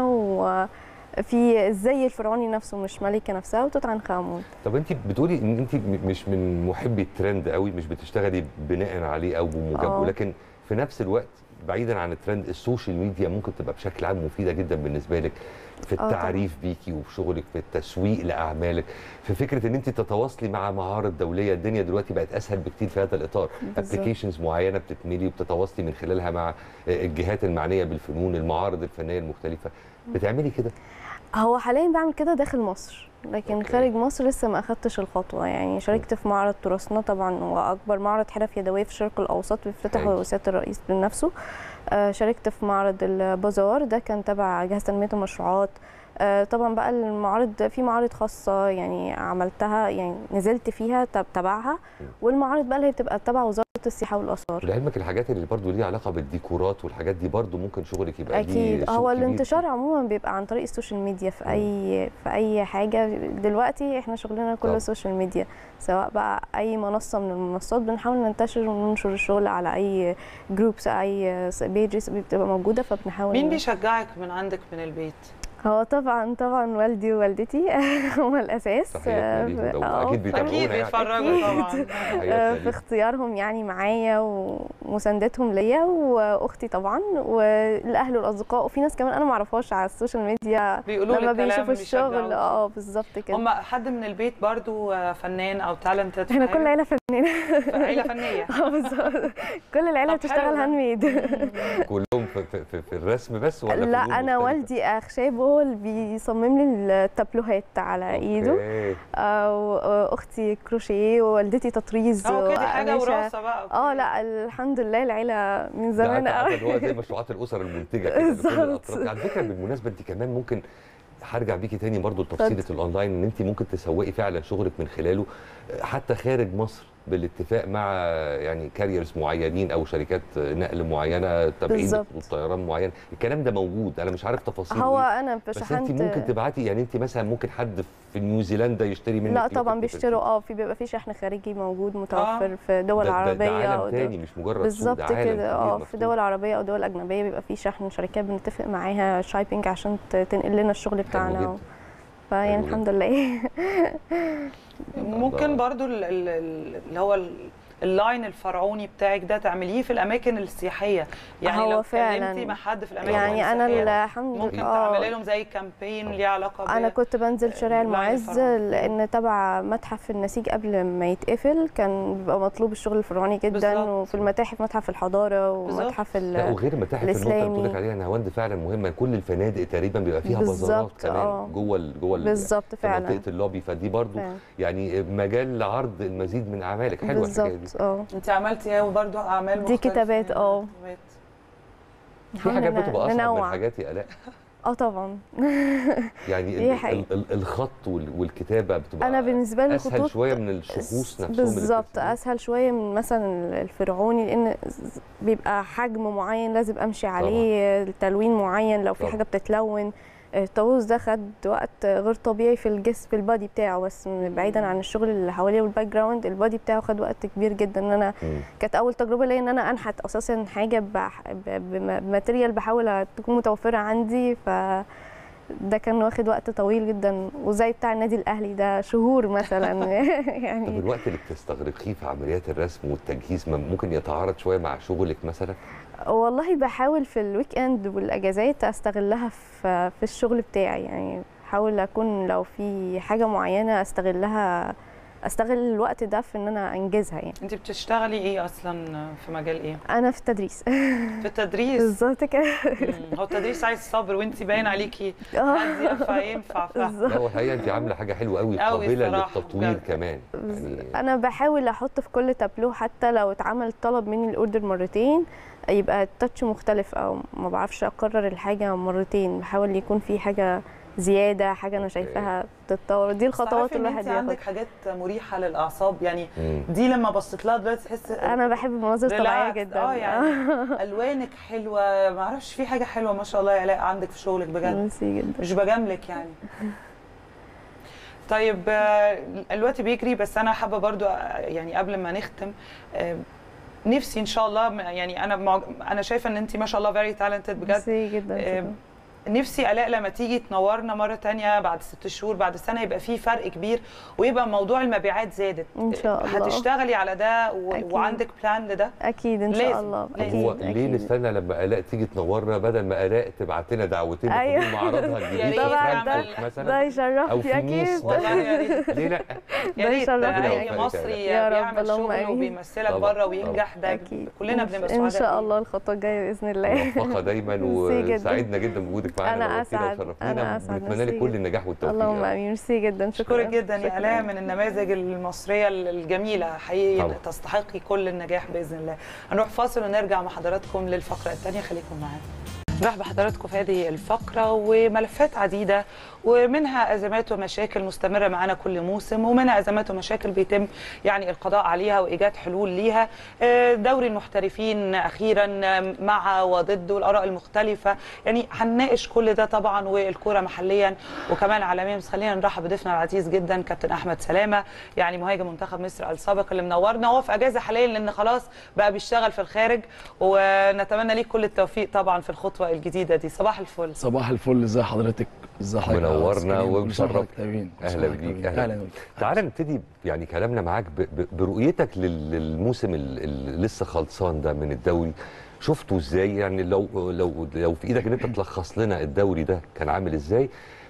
وفي الزي الفرعوني نفسه مش ملكة نفسها وتوت عنخ آمون طب انت بتقولي ان انت م- مش من محبي الترند قوي مش بتشتغلي بناء عليه او بموجبه اه. لكن في نفس الوقت بعيدا عن الترند السوشيال ميديا ممكن تبقى بشكل عام مفيده جدا بالنسبه لك في طبعا. التعريف بيكي وفي شغلك في التسويق لاعمالك في فكره ان انت تتواصلي مع معارض دوليه الدنيا دلوقتي بقت اسهل بكتير في هذا الاطار بالظبط. ابلكيشنز معينه بتتملي وبتتواصلي من خلالها مع الجهات المعنيه بالفنون المعارض الفنيه المختلفه بتعملي كده هو حاليا بعمل كده داخل مصر لكن أوكي. خارج مصر لسه ما اخدتش الخطوه يعني شاركت في معرض تراثنا طبعا هو اكبر معرض حرف يدويه في الشرق الاوسط بيفتتح هايل. سياده الرئيس بنفسه آه، شاركت في معرض البازار ده كان تبع جهاز تنميه المشروعات آه، طبعا بقى المعارض في معارض خاصه يعني عملتها يعني نزلت فيها تب- تبعها والمعارض بقى اللي هي بتبقى تبع وزاره السياحه والاثار لعلمك الحاجات اللي برضو ليها علاقه بالديكورات والحاجات دي برضو ممكن شغلك يبقى ليه اكيد سوق هو كبير الانتشار عموما بيبقى عن طريق السوشيال ميديا في اي في اي حاجه دلوقتي احنا شغلنا طبعا. كله سوشيال ميديا سواء بقى اي منصه من المنصات بنحاول ننتشر وننشر الشغل على اي جروبس اي بيجز بتبقى موجوده فبنحاول مين ن- بيشجعك من عندك من البيت هو طبعا طبعا والدي ووالدتي هم الاساس تحياتنا ليهم ده، آه، وأكيد ف- بيتابعونا اكيد يعني. بيتفرجوا طبعا تحياتنا في ليهم. اختيارهم يعني معايا ومساندتهم ليا واختي طبعا والاهل والاصدقاء وفي ناس كمان انا ما اعرفهاش على السوشيال ميديا بيقولوا لما لك كلام بيشوفوا الشغل بيشجعوك. اه بالظبط كده هم حد من البيت برضو آه، فنان او تالنتد احنا كل العيله فنانه عيله فنيه اه بالظبط كل العيله طب بتشتغل حلو ده. هاند ميد كلهم في, في, في, في الرسم بس ولا لا فنون انا مختلفة؟ والدي اخشاب هو اللي بيصمم لي التابلوهات على ايده أوكي. آه، واختي كروشيه ووالدتي تطريز اه اوكي دي حاجه وقماشة. وراثه بقى أوكي. اه لا الحمد لله العيله من ده زمان عارفة- عارفة اللي هو زي قوي مشروعات الاسر المنتجه كده لكل بالظبط. الاطراف على فكره بالمناسبه انت كمان ممكن هرجع بيكي تاني برضو لتفصيله الاونلاين ان انت ممكن تسوقي فعلا شغلك من خلاله حتى خارج مصر بالاتفاق مع يعني كاريرز معينين او شركات نقل معينه تابعين بالظبط. للطيران معين الكلام ده موجود انا مش عارف تفاصيله هو إيه. انا بس انت شحنت ممكن تبعتي يعني انت مثلا ممكن حد في نيوزيلندا يشتري منك لا لوحة طبعا تفرشي. بيشتروا اه في بيبقى في شحن خارجي موجود متوفر آه. في دول ده- ده- ده عربيه عالم أو دول- تاني مش مجرد سوق، ده بالظبط عالم كده كبير اه مفتوح. في دول عربيه او دول اجنبيه بيبقى في شحن شركات بنتفق معاها شايبنج عشان ت- تنقل لنا الشغل بتاعنا جدا. فيعني حلو الحمد لله ممكن برضو ال- ال- ال- اللي هو ال- اللاين الفرعوني بتاعك ده تعمليه في الاماكن السياحيه يعني هو لو فعلاً. اتكلمتي مع حد في الاماكن يعني انا السياحية، الحمد ممكن لله آه. تعملي لهم زي كامبين ليه علاقه انا ب- كنت بنزل شارع اللاين المعز الفرعوني. لان تبع متحف النسيج قبل ما يتقفل كان بيبقى مطلوب الشغل الفرعوني جدا بالظبط. وفي المتاحف متحف الحضاره ومتحف ال- لا وغير متاحف النقطه اللي بتقول لك الاسلامي عليها نهاوند فعلا مهمه كل الفنادق تقريبا بيبقى فيها بالظبط، بازارات كمان آه. جوه ال جوه ال- بالظبط في فعلا. منطقه اللوبي فدي برضو فعلا. يعني مجال لعرض المزيد من اعمالك حلوه الحكايه دي بالظبط اه انت عملتي برضو اعمال دي مختلفة كتابات اه كتابات. في نحاول حاجات ن- بتبقى اصعب من ننوع. حاجات يا الاء اه طبعا يعني دي ال حقيقة. ال ال الخط وال- والكتابه بتبقى انا بالنسبه لي اسهل الخطوط شويه من الشخوص نفسهم اللي بالظبط بترسموهم. اسهل شويه من مثلا الفرعوني لان ز- بيبقى حجم معين لازم امشي عليه تلوين معين لو في طبعاً. حاجه بتتلون الطاووس ده خد وقت غير طبيعي في الجسم في البادي بتاعه بس بعيدا عن الشغل اللي حواليه والباك جراوند البادي بتاعه خد وقت كبير جدا ان انا مم. كانت اول تجربه ليا ان انا انحت اساسا حاجه بح- ب- بم- بماتيريال بحاول تكون متوفره عندي ف ده كان واخد وقت طويل جدا وزي بتاع النادي الاهلي ده شهور مثلا طب يعني الوقت اللي بتستغرقيه في عمليات الرسم والتجهيز ما ممكن يتعارض شويه مع شغلك مثلا والله بحاول في الويك اند والاجازات استغلها في في الشغل بتاعي يعني بحاول اكون لو في حاجه معينه استغلها استغل الوقت ده في ان انا انجزها يعني انت بتشتغلي ايه اصلا في مجال ايه انا في التدريس في التدريس بالظبط كده مم، هو التدريس عايز صبر وانت باين عليكي هاديه فينفع لا والحقيقه انت عامله حاجه حلوه قوي أوي قابله الصراحة للتطوير بجد. كمان يعني انا بحاول احط في كل تابلو حتى لو اتعمل طلب مني الاوردر مرتين يبقى التاتش مختلف او ما بعرفش اكرر الحاجه مرتين بحاول يكون في حاجه زياده حاجه انا شايفاها بتتطور دي بس الخطوات عارفة إن الواحد انت عندك بياخدها حاجات مريحه للاعصاب يعني مم. دي لما بصيت لها دلوقتي تحس انا بحب المناظر الطبيعيه ريلاكس. جدا اه يعني الوانك حلوه ما اعرفش في حاجه حلوه ما شاء الله يا الاء عندك في شغلك بجد ميرسي جدا مش بجاملك يعني طيب آه، الوقت بيجري بس انا حابه برضو آه، يعني قبل ما نختم آه، نفسي ان شاء الله يعني انا معج- انا شايفه ان انت ما شاء الله فيري تالنتد بجد ميرسي جدا آه، شكراً. نفسي الاء لما تيجي تنورنا مره تانية بعد ست شهور بعد سنه يبقى في فرق كبير ويبقى موضوع المبيعات زادت ان شاء الله هتشتغلي على ده و... أكيد. وعندك بلان لده اكيد ان لازم. شاء الله طب هو ليه نستنى لما الاء تيجي تنورنا بدل ما الاء تبعت لنا دعوتين أيوة. نكون معرضها يا الجديد ريت في طبعاً فرانكفورت ده- مثلا ده يشرفني او في أكيد. نيس والله يا مثلا ريت. ليه لا يا ريت يشرفني. ده اي ربنا مصري يا رب، بيعمل اللهم شغل آمين. وبيمثلك طبعاً، بره وينجح ده كلنا بنبقى ان سعداء شاء بيه. الله الخطوه الجايه باذن الله موفقه دايما ميرسي جدا. وسعدنا جدا بوجودك معانا أنا نورتينا أسعد. وشرفتينا أنا أسعد. بنتمنى لك ميرسي كل جدا. النجاح والتوفيق اللهم يا رب. امين ميرسي جدا شكرا اشكرك جدا يا الاء من النماذج المصريه الجميله حقيقي طبعا. تستحقي كل النجاح باذن الله هنروح فاصل ونرجع مع حضراتكم للفقره الثانيه خليكم معانا نرحب بحضراتكم في هذه الفقرة وملفات عديدة ومنها أزمات ومشاكل مستمرة معنا كل موسم ومنها أزمات ومشاكل بيتم يعني القضاء عليها وإيجاد حلول ليها آه، دوري المحترفين أخيرا آه، مع وضد والآراء المختلفة يعني هنناقش كل ده طبعا والكرة محليا وكمان عالميا بس خلينا نرحب بضيفنا العزيز جدا كابتن أحمد سلامة يعني مهاجم منتخب مصر السابق اللي منورنا هو في أجازة حاليا لأن خلاص بقى بيشتغل في الخارج ونتمنى ليك كل التوفيق طبعا في الخطوة الجديدة دي صباح الفل صباح الفل ازي حضرتك ازي حضرتك يا منورنا أستاذ كريم؟ كل سنة ومشرف وحضرتك طيبين كل سنة اهلا وحضرتك بيك طيبين. اهلا بيك تعالى نبتدي يعني كلامنا معاك ب- ب- برؤيتك لل- للموسم ال- اللي لسه خلصان ده من الدوري شفته ازاي يعني لو لو لو في ايدك ان انت تلخص لنا الدوري ده كان عامل ازاي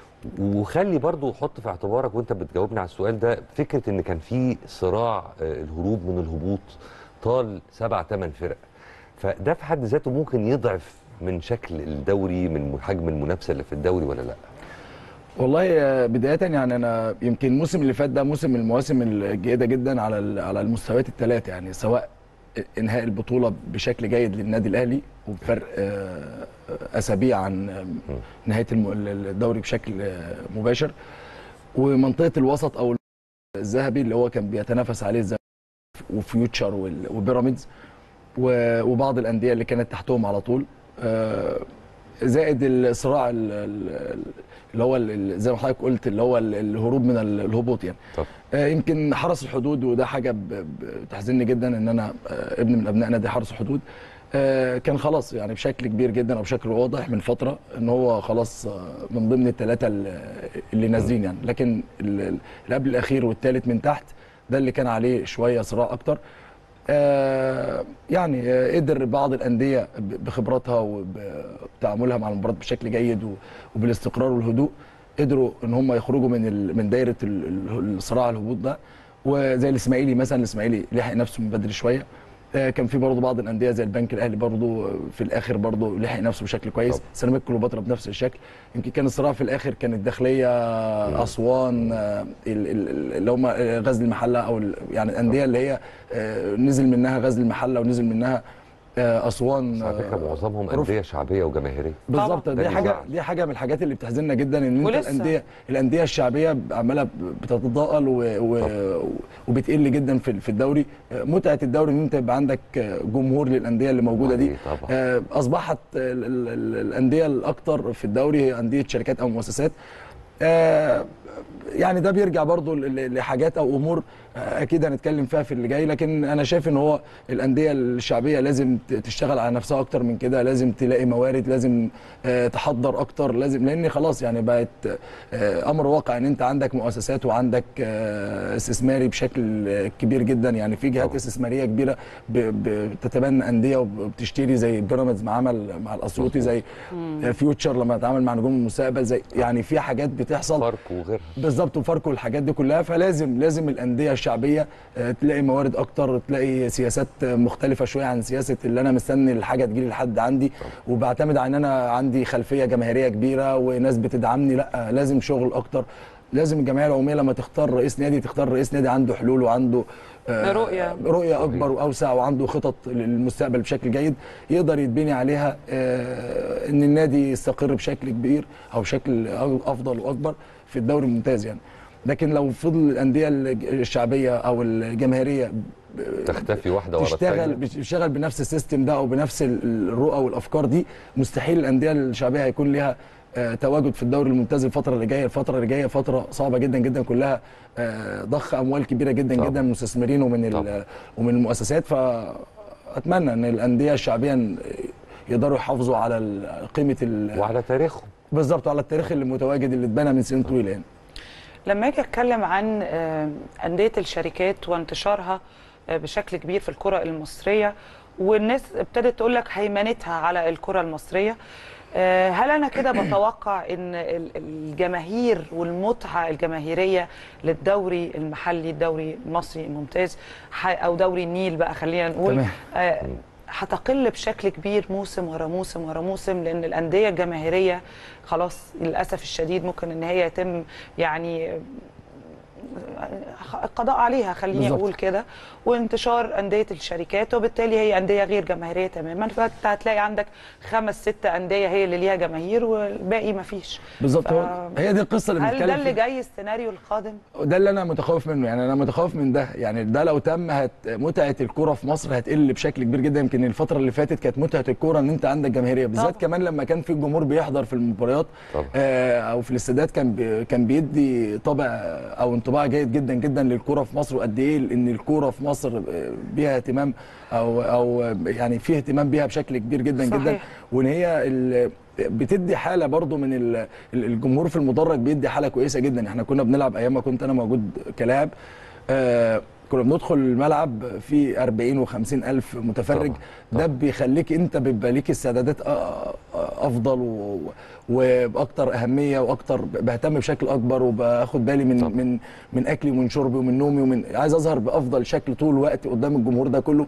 وخلي برضو حط في اعتبارك وانت بتجاوبنا على السؤال ده فكره ان كان في صراع آه، الهروب من الهبوط طال سبع ثمان فرق فده في حد ذاته ممكن يضعف من شكل الدوري من حجم المنافسه اللي في الدوري ولا لا؟ والله آه، بداية يعني أنا يمكن الموسم اللي فات ده موسم من المواسم الجيدة جدا على ال- على المستويات الثلاثة يعني سواء إنهاء البطولة بشكل جيد للنادي الأهلي وبفرق آه، أسابيع عن آه، نهاية الم- الدوري بشكل آه، مباشر ومنطقة الوسط أو الذهبي اللي هو كان بيتنافس عليه الزمالك وفيوتشر وال- وبيراميدز و- وبعض الأندية اللي كانت تحتهم على طول آه، زائد الصراع ال- ال- اللي هو ال- زي ما حضرتك قلت اللي هو ال- الهروب من ال- الهبوط يعني طب. آه، يمكن حرس الحدود وده حاجه ب- بتحزنني جدا ان انا آه، ابن من ابناء نادي حرس الحدود آه، كان خلاص يعني بشكل كبير جدا او بشكل واضح من فتره ان هو خلاص آه، من ضمن الثلاثه اللي نازلين يعني لكن ال- ال- اللي قبل الاخير والثالث من تحت ده اللي كان عليه شويه صراع اكتر آه، يعني آه، قدر بعض الانديه ب- بخبراتها وبتعاملها مع المباراه بشكل جيد و- وبالاستقرار والهدوء قدروا ان هم يخرجوا من ال- من دايره ال- ال- الصراع الهبوط ده وزي الاسماعيلي مثلا الاسماعيلي لحق نفسه من بدري شويه آه، كان في برضه بعض الانديه زي البنك الاهلي برضه في الاخر برضه لحق نفسه بشكل كويس سيراميكا كليوباترا بنفس الشكل يمكن كان الصراع في الاخر كان الداخليه اسوان آه، ال- ال- اللي هم غزل المحله او ال- يعني الانديه اللي هي آه، نزل منها غزل المحله ونزل منها آه، اسوان على فكره آه، معظمهم رفع. انديه شعبيه وجماهيريه بالظبط ده دي اللي حاجه يزعل. دي حاجه من الحاجات اللي بتحزننا جدا ان انت ولسه. الانديه الانديه الشعبيه عماله بتتضاءل و... و... وبتقل جدا في في الدوري متعه الدوري ان انت يبقى عندك جمهور للانديه اللي موجوده دي طبعا. آه، اصبحت ال- ال- ال- الانديه الاكثر في الدوري هي انديه شركات او مؤسسات آه، يعني ده بيرجع برضو ل- ل- لحاجات او امور آه، اكيد هنتكلم فيها في اللي جاي لكن انا شايف ان هو الانديه الشعبيه لازم ت- تشتغل على نفسها اكتر من كده لازم تلاقي موارد لازم آه، تحضر اكتر لازم لان خلاص يعني بقت آه، امر واقع ان انت عندك مؤسسات وعندك آه، استثماري بشكل آه، كبير جدا يعني في جهات استثماريه كبيره ب- بتتبنى انديه وبتشتري زي بيراميدز ما عمل مع الاسيوطي زي مم. فيوتشر لما اتعامل مع نجوم المستقبل زي يعني في حاجات بتحصل فاركو وغيرها بالظبط وفاركو الحاجات دي كلها فلازم لازم الانديه الشعبيه آه، تلاقي موارد اكتر تلاقي سياسات مختلفه شويه عن سياسه اللي انا مستني الحاجه تجيلي لحد عندي وبعتمد على ان انا عندي خلفيه جماهيريه كبيره وناس بتدعمني لا لازم شغل اكتر لازم الجمعيه العموميه لما تختار رئيس نادي تختار رئيس نادي عنده حلول وعنده آه، رؤية. رؤيه اكبر واوسع وعنده خطط للمستقبل بشكل جيد يقدر يتبني عليها آه، ان النادي يستقر بشكل كبير او بشكل افضل واكبر في الدوري الممتاز يعني لكن لو فضل الانديه الشعبيه او الجماهيريه تختفي واحده ورا تشتغل الثانيه بتشتغل بنفس السيستم ده او بنفس ال- الرؤى والافكار دي مستحيل الانديه الشعبيه هيكون ليها آه، تواجد في الدوري الممتاز الفتره اللي جايه الفتره اللي جايه فتره صعبه جدا جدا كلها آه، ضخ اموال كبيره جدا طبعا. جدا من المستثمرين ومن ال- ومن المؤسسات فاتمنى ان الانديه الشعبيه يقدروا يحافظوا على ال- قيمه ال- وعلى تاريخهم بالظبط وعلى التاريخ اللي متواجد اللي اتبنى من سنين طويله يعني لما اجي اتكلم عن آه، انديه الشركات وانتشارها آه، بشكل كبير في الكره المصريه والناس ابتدت تقول لك هيمنتها على الكره المصريه آه، هل انا كده بتوقع ان ال- الجماهير والمتعه الجماهيريه للدوري المحلي الدوري المصري الممتاز ح- او دوري النيل بقى خلينا نقول تمام. آه، هتقل بشكل كبير موسم ورا موسم ورا موسم لان الانديه الجماهيريه خلاص للاسف الشديد ممكن ان هي يتم يعني القضاء عليها خليني بالظبط. اقول كده وانتشار انديه الشركات وبالتالي هي انديه غير جماهيريه تماما فانت هتلاقي عندك خمس ست انديه هي اللي ليها جماهير والباقي ما فيش بالظبط هو- هي دي القصه اللي هل بنتكلم ده اللي فيها. جاي السيناريو القادم ده اللي انا متخوف منه يعني انا متخوف من ده يعني ده لو تم هت... متعه الكوره في مصر هتقل بشكل كبير جدا يمكن الفتره اللي فاتت كانت متعه الكوره ان انت عندك جماهيريه بالذات كمان لما كان في الجمهور بيحضر في المباريات آه او في الاستادات كان بي... كان بيدي طابع او انطباع جيد جدا جدا للكوره في مصر وقد ايه ان الكوره في مصر آه، بيها اهتمام او او يعني في اهتمام بيها بشكل كبير جدا صحيح. جدا وان هي ال... بتدي حاله برضو من ال- ال- الجمهور في المدرج بيدي حاله كويسه جدا احنا كنا بنلعب ايام ما كنت انا موجود كلاعب آه كنا بندخل الملعب في 40 و50 الف متفرج ده بيخليك انت بيبقى ليك استعدادات أ- أ- افضل و- وباكتر اهميه واكتر بهتم بشكل اكبر وباخد بالي من من من اكلي ومن شربي ومن نومي ومن عايز اظهر بافضل شكل طول الوقت قدام الجمهور ده كله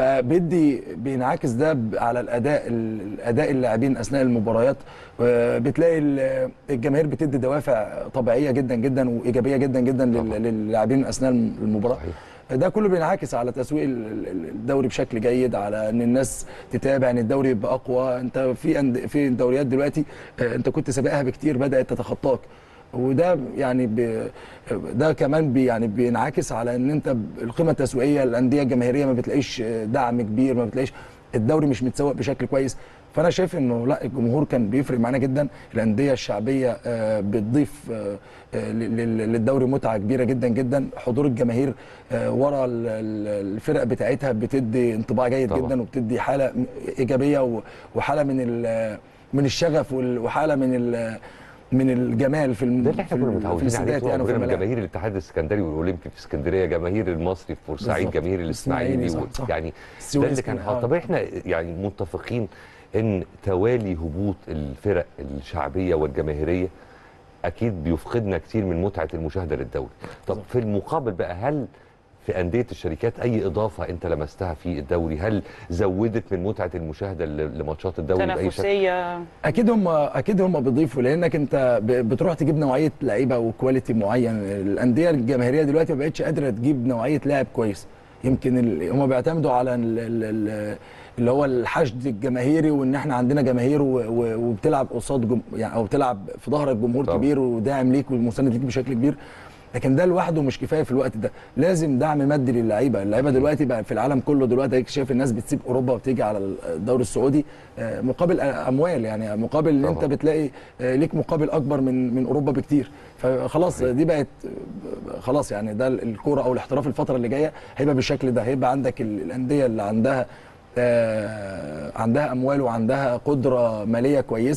فبيدي بينعكس ده ب- على الاداء الاداء اللاعبين اثناء المباريات آه، بتلاقي ال- الجماهير بتدي دوافع طبيعيه جدا جدا وايجابيه جدا جدا لل- للاعبين اثناء المباراه ده كله بينعكس على تسويق ال- ال- الدوري بشكل جيد على ان الناس تتابع ان الدوري يبقى اقوى انت في أند- في دوريات دلوقتي آه، انت كنت سابقها بكتير بدات تتخطاك وده يعني ب... ده كمان بي يعني بينعكس على ان انت ب- القيمه التسويقيه الانديه الجماهيريه ما بتلاقيش دعم كبير ما بتلاقيش الدوري مش متسوق بشكل كويس فانا شايف انه لا الجمهور كان بيفرق معانا جدا الانديه الشعبيه آه، بتضيف آه، آه، لل- لل- للدوري متعه كبيره جدا جدا حضور الجماهير آه، ورا ال- ال- الفرق بتاعتها بتدي انطباع جيد طبعا. جدا وبتدي حاله ايجابيه و- وحاله من ال- من الشغف وال- وحاله من ال- من الجمال في الم... ده اللي احنا في كنا ال- في متعودين عليه الاستادات طول يعني وفي عمرنا من الملاعب جماهير الاتحاد السكندري والاولمبي في اسكندريه جماهير المصري في بورسعيد بالظبط. جماهير الاسماعيلي إسماعيلي، و- صح، صح. يعني ده السويس اللي كان كان- حاضر آه. طب احنا يعني متفقين ان توالي هبوط الفرق الشعبيه والجماهيريه اكيد بيفقدنا كتير من متعه المشاهده للدوري طب في المقابل بقى هل في انديه الشركات اي اضافه انت لمستها في الدوري هل زودت من متعه المشاهده ل- لماتشات الدوري باي شكل تنافسيه اكيد هم اكيد هم بيضيفوا لانك انت ب- بتروح تجيب نوعيه لعيبه وكواليتي معين الانديه الجماهيريه دلوقتي ما بقتش قادره تجيب نوعيه لاعب كويس يمكن ال- هم بيعتمدوا على ال- ال- ال- اللي هو الحشد الجماهيري وان احنا عندنا جماهير و- و- وبتلعب قصاد جم يعني او بتلعب في ظهرك جمهور طبعا. كبير وداعم ليك ومساند ليك بشكل كبير لكن ده لوحده مش كفايه في الوقت ده لازم دعم مادي للعيبه اللعيبه دلوقتي بقى في العالم كله دلوقتي هيك شايف الناس بتسيب اوروبا وبتيجي على الدوري السعودي آه، مقابل اموال يعني مقابل ان انت بتلاقي آه، ليك مقابل اكبر من من اوروبا بكتير فخلاص دي بقت آه، خلاص يعني ده الكوره او الاحتراف الفتره اللي جايه هيبقى بالشكل ده هيبقى عندك ال- الانديه اللي عندها آه، عندها اموال وعندها قدره ماليه كويسه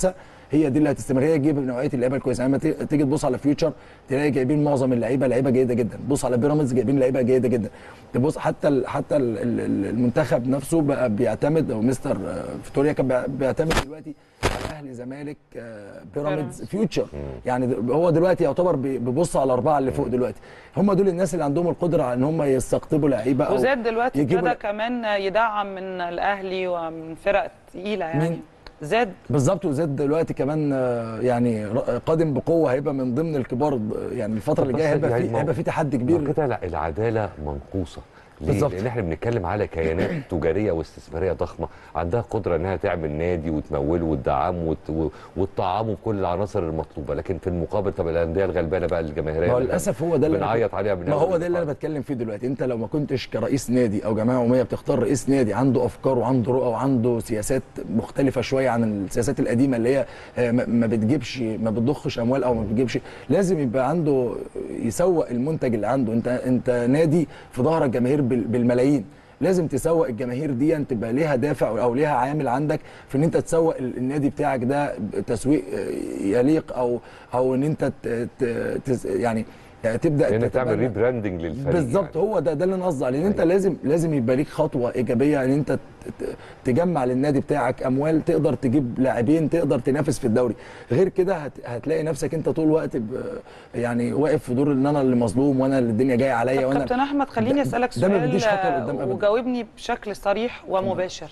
هي دي اللي هتستمر هي تجيب نوعيه اللعيبه الكويسه يعني لما تي- تيجي تبص على فيوتشر تلاقي جايبين معظم اللعيبه لعيبه جيده جدا تبص على بيراميدز جايبين لعيبه جيده جدا تبص حتى ال حتى ال ال- المنتخب نفسه بقى بيعتمد او مستر آه، فيتوريا كان بيع- بيعتمد دلوقتي على اهلي زمالك آه، بيراميدز فيوتشر يعني د- هو دلوقتي يعتبر بي- بيبص على الاربعه اللي فوق دلوقتي هم دول الناس اللي عندهم القدره على ان هم يستقطبوا لعيبه او وزاد دلوقتي يجيبوا ابتدى كمان يدعم من الاهلي ومن فرق تقيله يعني مين؟ زاد بالظبط وزاد دلوقتي كمان آه، يعني ر- قادم بقوه هيبقى من ضمن الكبار آه، يعني الفتره اللي بس جايه هيبقى يعني في ما- هيبقى في تحدي ما كبير كده الع- العداله منقوصه ليه؟ بالظبط. لان احنا بنتكلم على كيانات تجاريه واستثماريه ضخمه عندها قدره انها تعمل نادي وتموله وتدعمه وت- و- وتطعمه بكل العناصر المطلوبه لكن في المقابل طب الانديه الغلبانه بقى الجماهيريه ما هو اللي للاسف هو ده اللي أنا بنعيط كنت- عليها من ما أول هو ده اللي انا بتكلم فيه دلوقتي انت لو ما كنتش كرئيس نادي او جمعيه عموميه بتختار رئيس نادي عنده افكار وعنده رؤى وعنده سياسات مختلفه شويه عن السياسات القديمه اللي هي آه، ما ما بتجيبش ما بتضخش اموال او ما بتجيبش لازم يبقى عنده يسوق المنتج اللي عنده انت انت نادي في ظهرك جماهير بال- بالملايين لازم تسوق الجماهير دي ان تبقى ليها دافع او ليها عامل عندك في ان انت تسوق ال- النادي بتاعك ده تسويق آه، يليق او او ان انت ت- ت- تس- يعني يعني تبدا انك تعمل تتبنى- ريبراندنج للفريق بالظبط هو ده ده اللي انا قصدي عليه ان انت لازم لازم يبقى ليك خطوه ايجابيه ان انت ت- ت- تجمع للنادي بتاعك اموال تقدر تجيب لاعبين تقدر تنافس في الدوري غير كده هت- هتلاقي نفسك انت طول الوقت ب- يعني واقف في دور ان انا اللي مظلوم وانا اللي الدنيا جايه عليا طب وانا كابتن احمد خليني ده- اسالك ده ما سؤال بيديش خطوه آه، لقدام ابدا وجاوبني بشكل صريح ومباشر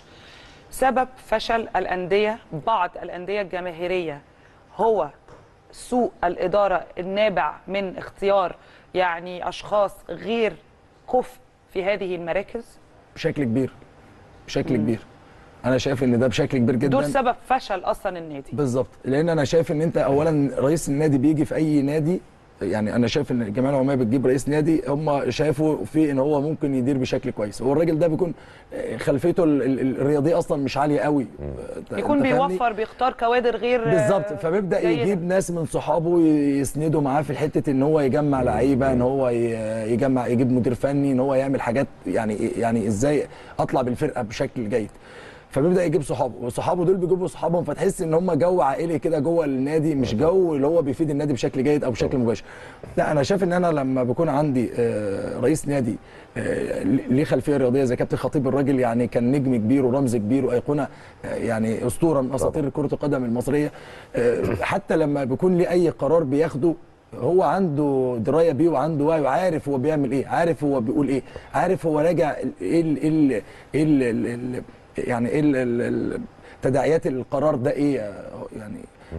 سبب فشل الانديه بعض الانديه الجماهيريه هو سوء الاداره النابع من اختيار يعني اشخاص غير كفء في هذه المراكز بشكل كبير بشكل كبير انا شايف ان ده بشكل كبير جدا دول سبب فشل اصلا النادي بالظبط لان انا شايف ان انت اولا رئيس النادي بيجي في اي نادي يعني انا شايف ان الجمعيه العموميه بتجيب رئيس نادي هم شافوا فيه ان هو ممكن يدير بشكل كويس هو الراجل ده بيكون خلفيته ال- ال- الرياضيه اصلا مش عاليه قوي أنت- يكون أنت فاهمني؟ بيوفر بيختار كوادر غير بالظبط فبيبدا جيدة. يجيب ناس من صحابه يسندوا معاه في حته ان هو يجمع لعيبه ان هو ي- يجمع يجيب مدير فني ان هو يعمل حاجات يعني يعني ازاي اطلع بالفرقه بشكل جيد فبيبدا يجيب صحابه وصحابه دول بيجيبوا صحابهم فتحس ان هم جو عائلي كده جوه النادي مش جو اللي هو بيفيد النادي بشكل جيد او بشكل مباشر لا انا شايف ان انا لما بكون عندي آه، رئيس نادي آه، ليه خلفيه رياضيه زي كابتن خطيب الراجل يعني كان نجم كبير ورمز كبير وايقونه آه، يعني اسطوره من اساطير كره القدم المصريه آه، حتى لما بيكون ليه اي قرار بياخده هو عنده درايه بيه وعنده وعي وعارف هو بيعمل ايه عارف هو بيقول ايه عارف هو راجع ايه ال ايه ال ايه ال ال ال يعني ايه ال- ال- ال- تداعيات القرار ده ايه يعني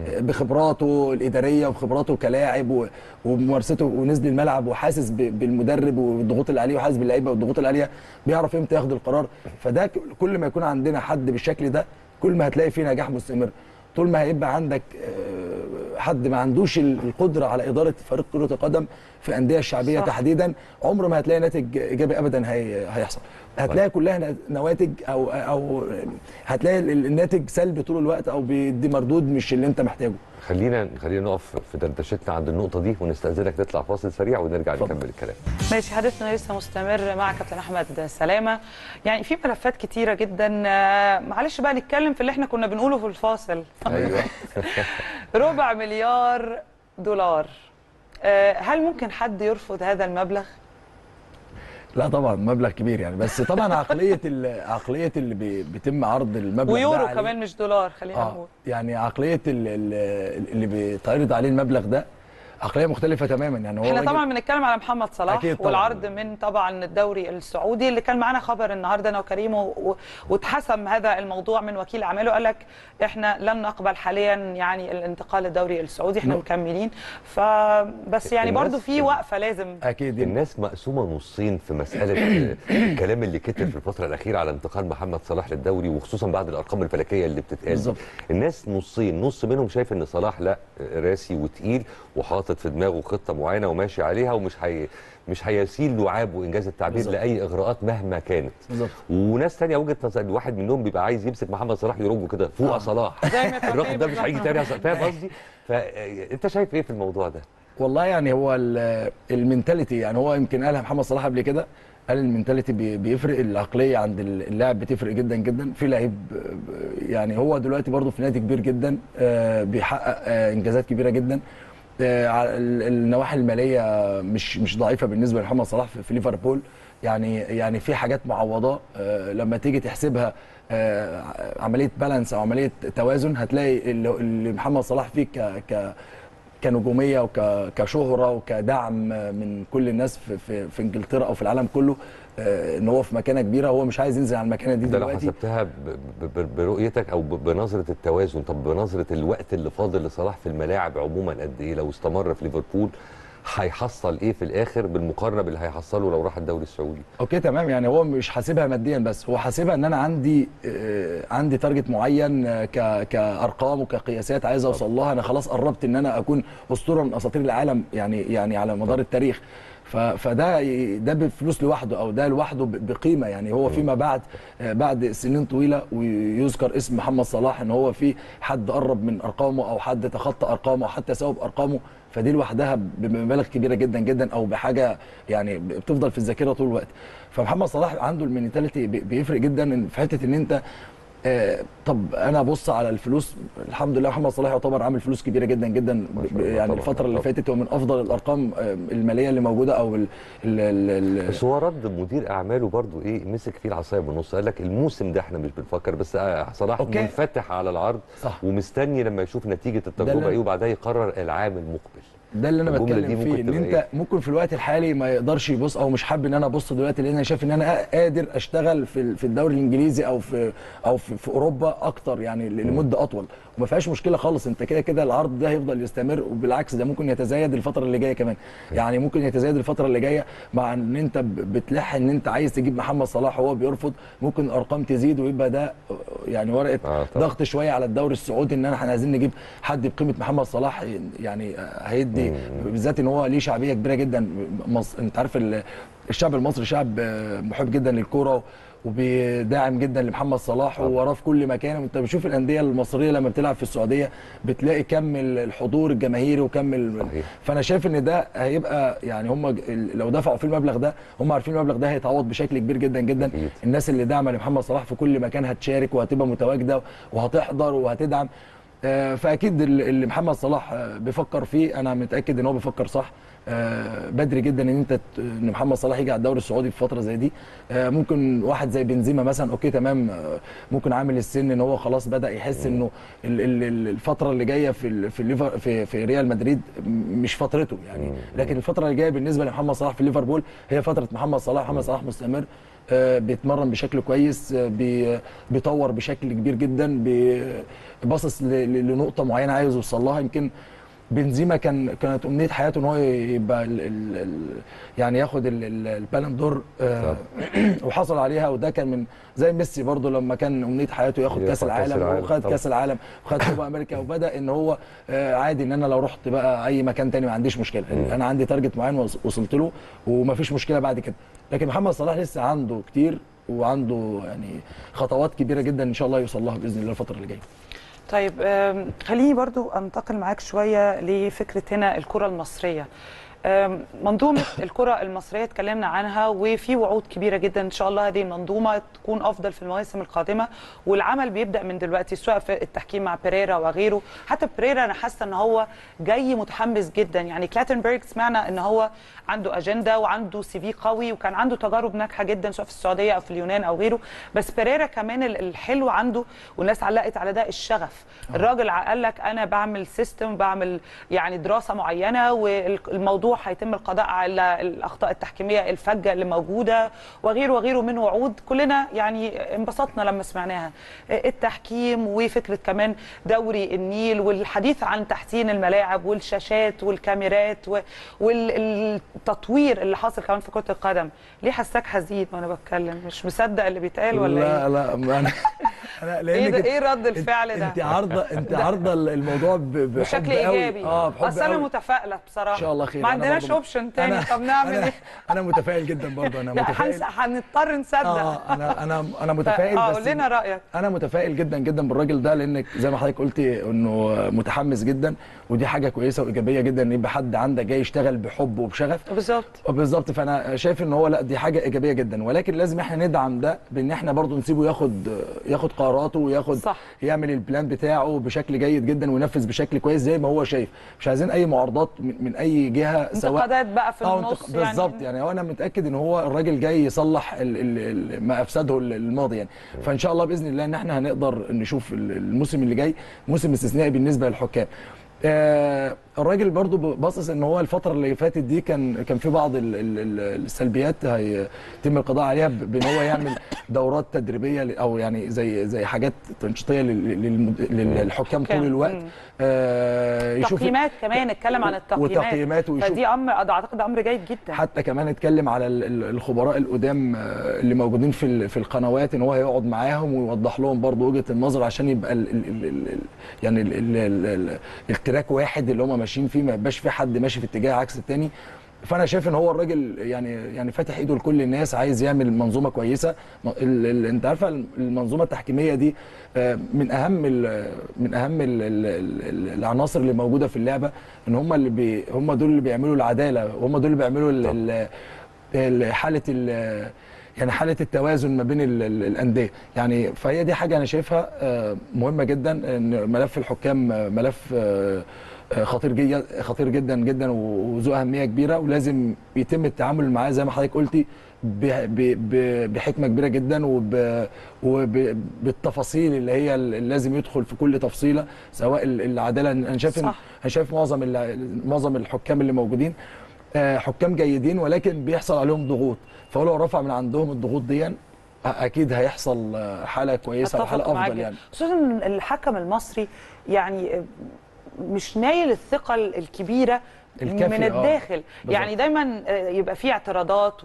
بخبراته الاداريه وبخبراته كلاعب و- وممارسته ونزل الملعب وحاسس ب- بالمدرب والضغوط اللي عليه وحاسس باللعيبه والضغوط اللي عليها بيعرف امتى ياخد القرار فده ك- كل ما يكون عندنا حد بالشكل ده كل ما هتلاقي فيه نجاح مستمر طول ما هيبقى عندك آه، حد ما عندوش ال- القدره على اداره فريق كره القدم في الانديه الشعبيه صح. تحديدا عمر ما هتلاقي ناتج ايجابي ابدا هي هيحصل هتلاقي كلها ن- نواتج او او هتلاقي ال- الناتج سلبي طول الوقت او بيدي مردود مش اللي انت محتاجه خلينا خلينا نقف في دردشتنا عند النقطه دي ونستاذنك نطلع فاصل سريع ونرجع نكمل الكلام ماشي حديثنا لسه مستمر مع كابتن احمد سلامه يعني في ملفات كتيره جدا آه، معلش بقى نتكلم في اللي احنا كنا بنقوله في الفاصل ايوه ربع مليار دولار آه، هل ممكن حد يرفض هذا المبلغ لا طبعا مبلغ كبير يعني بس طبعا عقليه ال- عقليه اللي بي- بيتم عرض المبلغ ده ويورو عليه- كمان مش دولار خلينا اه نقول يعني عقليه ال- ال- اللي بيتعرض عليه المبلغ ده عقليه مختلفه تماما يعني هو احنا راجل- طبعا بنتكلم على محمد صلاح أكيد طبعاً. والعرض من طبعا الدوري السعودي اللي كان معانا خبر النهارده انا وكريم و- و- واتحسم هذا الموضوع من وكيل اعماله قال لك احنا لن نقبل حاليا يعني الانتقال للدوري السعودي احنا نعم. مكملين فبس يعني الناس- برضو في وقفه لازم اكيد الناس مقسومه نصين في مساله آه، الكلام اللي كتر في الفتره الاخيره على انتقال محمد صلاح للدوري وخصوصا بعد الارقام الفلكيه اللي بتتقال بالظبط. الناس نصين نص منهم شايف ان صلاح لا آه، راسي وتقيل وحاطط في دماغه خطه معينه وماشي عليها ومش هي مش هيسيل لعاب وانجاز التعبير بالظبط. لاي اغراءات مهما كانت بالظبط وناس تانية وجهه نظر الواحد منهم بيبقى عايز يمسك محمد صلاح يرجه كده فوق آه. صلاح زي ما كان الرقم فيه ده مش هيجي بالظبط. تاني فاهم قصدي فانت شايف ايه في الموضوع ده والله يعني هو ال- المنتاليتي يعني هو يمكن قالها محمد صلاح قبل كده قال المنتاليتي بي- بيفرق العقليه عند اللاعب بتفرق جدا جدا في لعيب آه، يعني هو دلوقتي برضه في نادي كبير جدا آه، بيحقق آه، انجازات كبيره جدا آه، ع- ال- النواحي الماليه مش مش ضعيفه بالنسبه لمحمد صلاح في في ليفربول يعني يعني في حاجات معوضاه آه، لما تيجي تحسبها آه، عمليه بالانس او عمليه توازن هتلاقي اللي اللي محمد صلاح فيه ك ك كنجوميه وكشهره وكدعم من كل الناس في, في, في انجلترا او في العالم كله آه، ان هو في مكانه كبيره هو مش عايز ينزل على المكانه دي ده لو دلوقتي حسبتها ب- ب- ب- برؤيتك او ب- بنظره التوازن طب بنظره الوقت اللي فاضل لصلاح في الملاعب عموما قد ايه لو استمر في ليفربول هيحصل ايه في الاخر بالمقارنه باللي هيحصله لو راح الدوري السعودي اوكي تمام يعني هو مش حاسبها ماديا بس هو حاسبها ان انا عندي آه، عندي تارجت معين آه، ك كارقام وكقياسات عايز اوصل لها انا خلاص قربت ان انا اكون اسطوره من اساطير العالم يعني يعني على مدار التاريخ ف- فده ي- ده بفلوس لوحده او ده لوحده ب- بقيمه يعني هو فيما بعد آه، بعد سنين طويله ويذكر اسم محمد صلاح ان هو في حد قرب من ارقامه او حد تخطى ارقامه او حتى ساوى بارقامه فدي لوحدها بمبالغ كبيره جدا جدا او بحاجه يعني بتفضل في الذاكره طول الوقت فمحمد صلاح عنده المينيتاليتي بي- بيفرق جدا إن في حته ان انت آه، طب انا ابص على الفلوس الحمد لله محمد صلاح يعتبر عامل فلوس كبيره جدا جدا ب- يعني طبعاً، الفتره اللي طبعاً. فاتت هو من افضل الارقام آه، الماليه اللي موجوده او ال ال ال ال بس هو رد مدير اعماله برضو ايه مسك فيه العصايه من النص قال لك الموسم ده احنا مش بنفكر بس آه، صلاح أوكي. منفتح على العرض صح. ومستني لما يشوف نتيجه اللي التجربه أنا- ايه وبعدها يقرر العام المقبل ده اللي انا الجملة بتكلم دي فيه ممكن ان تبقى انت إيه؟ ممكن في الوقت الحالي ما يقدرش يبص او مش حابب ان انا ابص دلوقتي لان انا شايف ان انا قادر اشتغل في في الدوري الانجليزي او في او في, في اوروبا اكتر يعني لمده اطول وما فيهاش مشكله خالص انت كده كده العرض ده هيفضل يستمر وبالعكس ده ممكن يتزايد الفتره اللي جايه كمان يعني ممكن يتزايد الفتره اللي جايه مع ان انت ب- بتلح ان انت عايز تجيب محمد صلاح وهو بيرفض ممكن الارقام تزيد ويبقى ده يعني ورقه طبعاً. ضغط شويه على الدوري السعودي ان احنا عايزين نجيب حد بقيمه محمد صلاح يعني هيدي بالذات ان هو ليه شعبيه كبيره جدا مصر انت عارف ال- الشعب المصري شعب آه، محب جدا للكوره وبيدعم جدا لمحمد صلاح ووراه في كل مكان انت بتشوف الانديه المصريه لما بتلعب في السعوديه بتلاقي كم الحضور الجماهيري وكم ال... فانا شايف ان ده هيبقى يعني هم ج- لو دفعوا في المبلغ ده هم عارفين المبلغ ده هيتعوض بشكل كبير جدا جدا الناس اللي داعمه لمحمد صلاح في كل مكان هتشارك وهتبقى متواجده وهتحضر وهتدعم آه، فاكيد ال- اللي محمد صلاح آه، بيفكر فيه انا متاكد ان هو بيفكر صح آه، بدري جدا ان انت ت- ان محمد صلاح يجي على الدوري السعودي في فتره زي دي آه، ممكن واحد زي بنزيما مثلا اوكي تمام آه، ممكن عامل السن ان هو خلاص بدا يحس انه ال- ال- ال- الفتره اللي جايه في ال- في الليفر في في ريال مدريد م- مش فترته يعني لكن الفتره اللي جايه بالنسبه لمحمد صلاح في ليفربول هي فتره محمد صلاح محمد صلاح مستمر آه، بيتمرن بشكل كويس آه، بي- بيطور بشكل كبير جدا بي- باصص ل- ل- لنقطه معينه عايز يوصل لها يمكن بنزيما كان كانت امنيه حياته ان هو يبقى ال ال ال يعني ياخد ال- ال- البالون دور آه، وحصل عليها وده كان من زي ميسي برضو لما كان امنيه حياته ياخد ياخد كاس كأس العالم العالم وخد طبعا. كاس العالم وخد كوبا امريكا وبدا ان هو آه، عادي ان انا لو رحت بقى اي مكان تاني ما عنديش مشكله انا عندي تارجت معين وص- وصلت له ومفيش مشكله بعد كده لكن محمد صلاح لسه عنده كتير وعنده يعني خطوات كبيره جدا ان شاء الله يوصل لها باذن الله الفتره اللي جايه طيب آم، خليني برضو انتقل معاك شويه لفكره هنا الكره المصريه آم، منظومه الكره المصريه اتكلمنا عنها وفي وعود كبيره جدا ان شاء الله هذه المنظومه تكون افضل في المواسم القادمه والعمل بيبدا من دلوقتي سواء في التحكيم مع بيريرا وغيره حتى بيريرا انا حاسه ان هو جاي متحمس جدا يعني كلاتنبرج سمعنا ان هو عنده اجنده وعنده سي في قوي وكان عنده تجارب ناجحه جدا سواء في السعوديه او في اليونان او غيره بس بيريرا كمان ال- الحلو عنده والناس علقت على ده الشغف الراجل قال لك انا بعمل سيستم بعمل يعني دراسه معينه والموضوع هيتم القضاء على الاخطاء التحكيميه الفجه اللي موجوده وغيره وغيره من وعود كلنا يعني انبسطنا لما سمعناها التحكيم وفكره كمان دوري النيل والحديث عن تحسين الملاعب والشاشات والكاميرات و- والتطوير اللي حاصل كمان في كره القدم ليه حساك حزين وانا بتكلم مش مصدق اللي بيتقال ولا لا ايه لا ما انا انا ايه لانك ده ايه رد الفعل ده انت عارضه انت عارضه الموضوع ب- بحب بشكل قوي. ايجابي اه بحب اصل انا قوي. متفائله بصراحه ان شاء الله خير ما أنا عندناش برضو- اوبشن تاني أنا- طب نعمل أنا ايه انا متفائل جدا برضه انا لا، متفائل هنس- هنضطر نصدق اه انا انا انا متفائل اه بس قول لنا رايك انا متفائل جدا جدا بالراجل ده لانك زي ما حضرتك قلتي انه متحمس جدا ودي حاجه كويسه وايجابيه جدا ان يبقى حد عندك جاي يشتغل بحب وبشغف بالظبط بالظبط فانا شايف ان هو لا دي حاجه ايجابيه جدا ولكن لازم احنا ندعم ده بان احنا برضو نسيبه ياخد ياخد قراراته وياخد صح. يعمل البلان بتاعه بشكل جيد جدا وينفذ بشكل كويس زي ما هو شايف مش عايزين اي معارضات من, من اي جهه سواء انتقادات بقى في آه، النص انتق- بالظبط يعني هو انا متاكد ان هو الراجل جاي يصلح ال ال ال ما افسده ال- الماضي يعني فان شاء الله باذن الله ان احنا هنقدر نشوف ال- الموسم اللي جاي موسم استثنائي بالنسبه للحكام آه الراجل برضو باصص ان هو الفتره اللي فاتت دي كان كان في بعض ال ال ال السلبيات هيتم القضاء عليها ب- بان هو يعمل دورات تدريبيه ل- او يعني زي زي حاجات تنشيطيه لل- للمد- للحكام طول حكام. الوقت مم. آه يشوف تقييمات كمان اتكلم عن التقييمات وتقييمات ويشوف فدي امر اعتقد امر جيد جدا حتى كمان اتكلم على ال- ال- الخبراء القدام آه، اللي موجودين في ال- في القنوات ان هو هيقعد معاهم ويوضح لهم برضو وجهه النظر عشان يبقى ال ال ال ال ال يعني ال ال ال ال التراك واحد اللي هم ماشيين فيه ما يبقاش في حد ماشي في اتجاه عكس التاني فانا شايف ان هو الراجل يعني يعني فاتح ايده لكل الناس عايز يعمل منظومه كويسه م- ال ال انت عارفه المنظومه التحكيميه دي آه، من اهم ال من اهم ال ال ال العناصر اللي موجوده في اللعبه ان هم اللي بي هم دول اللي بيعملوا العداله وهم دول اللي بيعملوا ال- ال- ال- حاله ال- يعني حاله التوازن ما بين ال- ال- الانديه يعني فهي دي حاجه انا شايفها آه، مهمه جدا ان ملف الحكام آه، ملف آه، آه، خطير جدا خطير جدا جدا وذو اهميه كبيره ولازم يتم التعامل معاه زي ما حضرتك قلتي ب- ب- ب- بحكمه كبيره جدا وب- وبالتفاصيل اللي هي اللي لازم يدخل في كل تفصيله سواء ال- العداله انا شايف إن- صح. انا شايف معظم ال- معظم الحكام اللي موجودين آه، حكام جيدين ولكن بيحصل عليهم ضغوط فهو لو رفع من عندهم الضغوط دي اكيد هيحصل آه، حاله كويسه أتفق وحاله معاك افضل يعني خصوصا إن الحكم المصري يعني مش نايل الثقه الكبيره الكافية، من آه. الداخل بالظبط. يعني دايما آه، يبقى في اعتراضات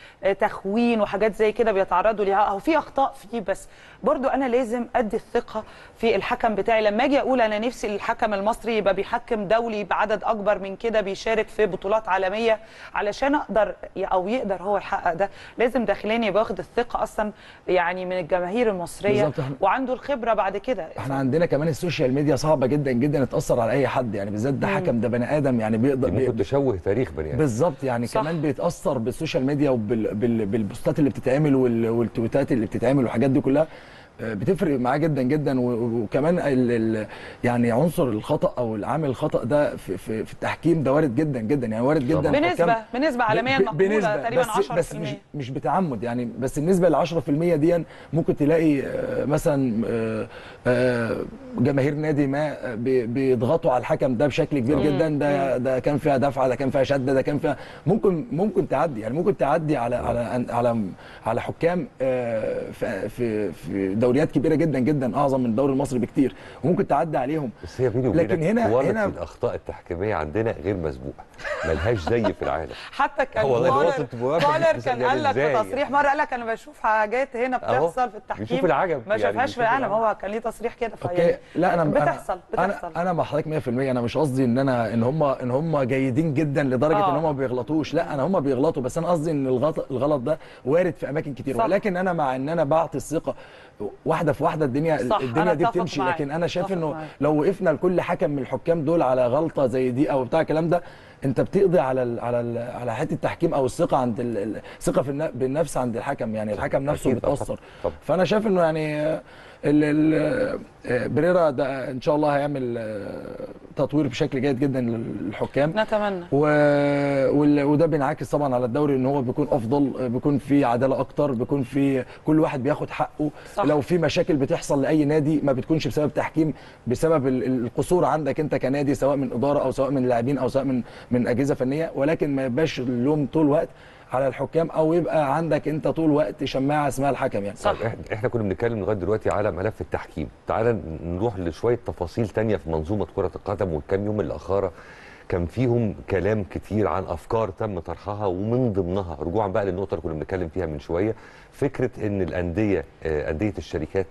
وتخوين وحاجات زي كده بيتعرضوا ليها او في اخطاء فيه بس برضو انا لازم ادي الثقه في الحكم بتاعي لما اجي اقول انا نفسي الحكم المصري يبقى بيحكم دولي بعدد اكبر من كده بيشارك في بطولات عالميه علشان اقدر او يقدر هو يحقق ده لازم داخليا يبقى واخد الثقه اصلا يعني من الجماهير المصريه بالظبط. وعنده الخبره بعد كده احنا عندنا كمان السوشيال ميديا صعبه جدا جدا تاثر على اي حد يعني بالذات ده مم. حكم ده بني ادم يعني بيقدر ممكن تشوه تاريخ بني ادم بالظبط يعني صح. كمان بيتاثر بالسوشيال ميديا وبالبوستات اللي بتتعمل وال- والتويتات اللي بتتعمل والحاجات دي كلها آه، بتفرق معاه جدا جدا و- وكمان ال ال يعني عنصر الخطا او العامل الخطا ده في, في, في التحكيم ده وارد جدا جدا يعني وارد جدا بنسبه الحكام- بنسبه عالميا ب- مقبوله بنسبة تقريبا بس 10% بس مش مش بتعمد يعني بس النسبه ل 10% دي ممكن تلاقي آه، مثلا آه، آه، جماهير نادي ما آه، بي- بيضغطوا على الحكم ده بشكل كبير مم. جدا ده ده كان فيها دفعه ده كان فيها شده ده كان فيها ممكن ممكن تعدي يعني ممكن تعدي على على على على حكام آه، في في في دوريات كبيره جدا جدا اعظم من الدوري المصري بكتير وممكن تعدي عليهم بس هي بيني وبينك لكن هنا كواليتي هنا الاخطاء التحكيميه عندنا غير مسبوقه ملهاش زي في العالم حتى كان هو والله كولر الوسط موافق كولر بس كان يعني قال لك إزاي؟ في تصريح مره قال لك انا بشوف حاجات هنا أهو. بتحصل في التحكيم بيشوف العجب، ما يعني شافهاش بيشوف في العالم العجب. هو كان ليه تصريح كده اوكي فيعني لا انا بتحصل انا بتحصل انا مع حضرتك 100% انا مش قصدي ان انا ان هم ان هم جيدين جدا لدرجه آه. ان هم ما بيغلطوش لا انا هم بيغلطوا بس انا قصدي ان الغلط الغلط ده وارد في اماكن كتير صح. ولكن انا مع ان انا بعطي الثقه واحده في واحده الدنيا صح، الدنيا أنا دي أتفق بتمشي معاك، لكن انا شايف أتفق انه معاك. لو وقفنا لكل حكم من الحكام دول على غلطه زي دي او بتاع الكلام ده انت بتقضي على ال على ال على حته التحكيم او الثقه عند ال- ال- الثقه في الن- بالنفس عند الحكم يعني الحكم نفسه أكيد طبعاً. بتاثر طبعاً. فانا شايف انه يعني آه، ال ال آه، بريرا ده ان شاء الله هيعمل آه، تطوير بشكل جيد جدا للحكام نتمنى و... وال- وده بينعكس طبعا على الدوري ان هو بيكون افضل آه، بيكون في عداله اكتر بيكون في كل واحد بياخد حقه صح. لو في مشاكل بتحصل لاي نادي ما بتكونش بسبب تحكيم بسبب ال- القصور عندك انت كنادي سواء من اداره او سواء من لاعبين او سواء من من اجهزه فنيه ولكن ما يبقاش اللوم طول الوقت على الحكام او يبقى عندك انت طول الوقت شماعه اسمها الحكم يعني طيب إحنا- احنا كنا بنتكلم لغايه دلوقتي على ملف التحكيم تعال نروح لشويه تفاصيل تانية في منظومه كره القدم والكام يوم الاخاره كان فيهم كلام كتير عن افكار تم طرحها ومن ضمنها رجوعا بقى للنقطه اللي كنا بنتكلم فيها من شويه فكره ان الانديه آه، انديه الشركات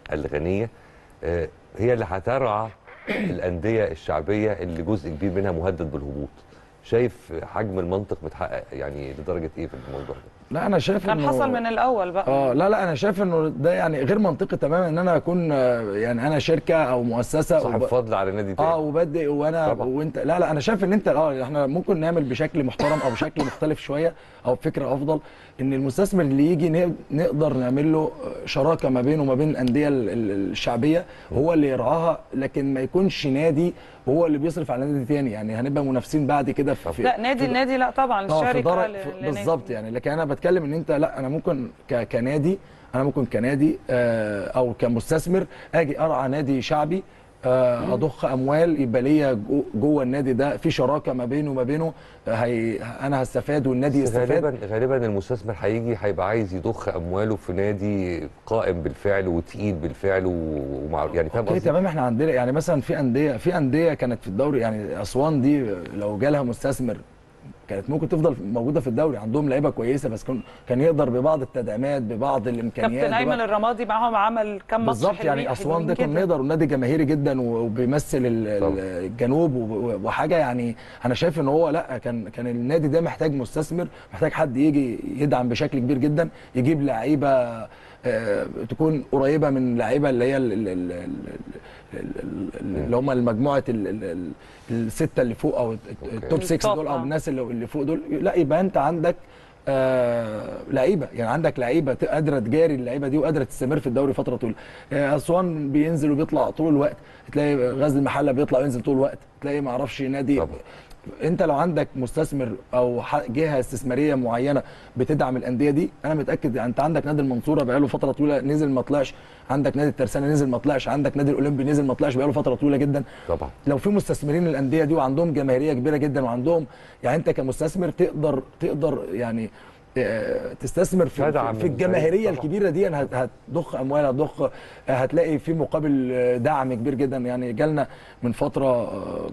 الغنيه آه، هي اللي هترعى الانديه الشعبيه اللي جزء كبير منها مهدد بالهبوط شايف حجم المنطق متحقق يعني لدرجه ايه في الموضوع ده لا انا شايف كان إنه- حصل من الاول بقى اه لا لا انا شايف انه ده يعني غير منطقي تماما ان انا اكون آه، يعني انا شركه او مؤسسه صاحب وب- فضل على نادي تاني اه وبدي وانا طبعا. وانت لا لا انا شايف ان انت اه احنا ممكن نعمل بشكل محترم او بشكل مختلف شويه او فكره افضل ان المستثمر اللي يجي ن- نقدر نعمل له شراكه ما بينه وما بين الانديه ال- ال- الشعبيه هو اللي يرعاها لكن ما يكونش نادي هو اللي بيصرف على نادي تاني يعني هنبقى منافسين بعد كده في لا نادي في- النادي لا طبعا اه في الشركه درجة ل- في- لنادي. بالظبط يعني لكن انا بتكلم ان انت لا انا ممكن ك- كنادي انا ممكن كنادي آه، او كمستثمر اجي ارعى نادي شعبي آه، اضخ اموال يبقى ليا جو- جوه النادي ده في شراكه ما بينه وما بينه آه، هي انا هستفاد والنادي بس يستفاد غالبا غالبا المستثمر هيجي هيبقى عايز يضخ امواله في نادي قائم بالفعل وتقيل بالفعل و- ومع يعني فاهم اوكي قصدي؟ تمام احنا عندنا يعني مثلا في انديه في انديه كانت في الدوري يعني اسوان دي لو جالها مستثمر كانت ممكن تفضل موجوده في الدوري عندهم لعيبه كويسه بس كان كان يقدر ببعض التدعيمات ببعض الامكانيات كابتن ايمن ببعض- الرمادي معاهم عمل كام ماتش بالظبط حلوين- يعني اسوان حلوين ده كنا جداً. نقدر نادي جماهيري جدا وبيمثل ال- ال- الجنوب و- وحاجه يعني انا شايف ان هو لا كان كان النادي ده محتاج مستثمر محتاج حد يجي يدعم بشكل كبير جدا يجيب لعيبه آه، تكون قريبه من لعيبه اللي هي ال- ال- ال- ال- ال- ال- اللي هم المجموعه ال- ال- ال- السته اللي فوق او التوب 6 التوب، دول او آه. الناس اللي اللي فوق دول لا يبقى انت عندك آه لعيبه يعني عندك لعيبه ت- قادره تجاري اللعيبه دي وقادره تستمر في الدوري فتره طويله آه اسوان بينزل وبيطلع طول الوقت تلاقي غزل المحله بيطلع وينزل طول الوقت تلاقي ما اعرفش نادي انت لو عندك مستثمر او ح- جهه استثماريه معينه بتدعم الانديه دي انا متاكد انت عندك نادي المنصوره بقاله فتره طويله نزل ما طلعش عندك نادي الترسانه نزل ما طلعش عندك نادي الاولمبي نزل ما طلعش بقاله فتره طويله جدا طبعا لو في مستثمرين الانديه دي وعندهم جماهيريه كبيره جدا وعندهم يعني انت كمستثمر تقدر تقدر يعني آه، تستثمر في, تدعم في, في الفريق الجماهيريه طبعا. الكبيره دي يعني هت- هتضخ اموال هتضخ آه، هتلاقي في مقابل آه، دعم كبير جدا يعني جالنا من فتره آه،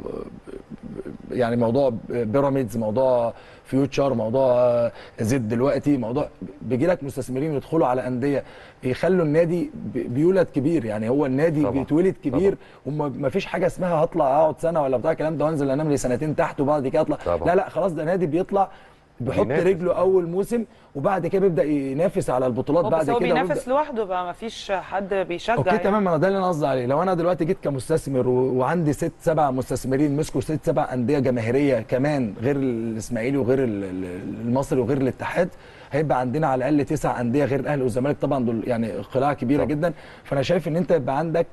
يعني موضوع بيراميدز موضوع فيوتشر موضوع آه، زد دلوقتي موضوع بيجي لك مستثمرين يدخلوا على انديه يخلوا النادي بي- بيولد كبير يعني هو النادي طبعا. بيتولد كبير وما فيش حاجه اسمها هطلع اقعد سنه ولا بتاع الكلام ده وانزل انام لي سنتين تحت وبعد كده اطلع طبعا. لا لا خلاص ده نادي بيطلع بيحط بينافس. رجله اول موسم وبعد كده بيبدا ينافس على البطولات هو بعد بس هو كده بينافس ويبدأ- لوحده بقى ما فيش حد بيشجع اوكي يعني. تمام انا ده اللي انا قصدي عليه لو انا دلوقتي جيت كمستثمر و... وعندي ست سبع مستثمرين مسكوا ست سبع انديه جماهيريه كمان غير الاسماعيلي وغير ال- ال- المصري وغير الاتحاد هيبقى عندنا على الاقل تسع انديه غير الاهلي والزمالك طبعا دول يعني قلاع كبيره جدا فانا شايف ان انت يبقى عندك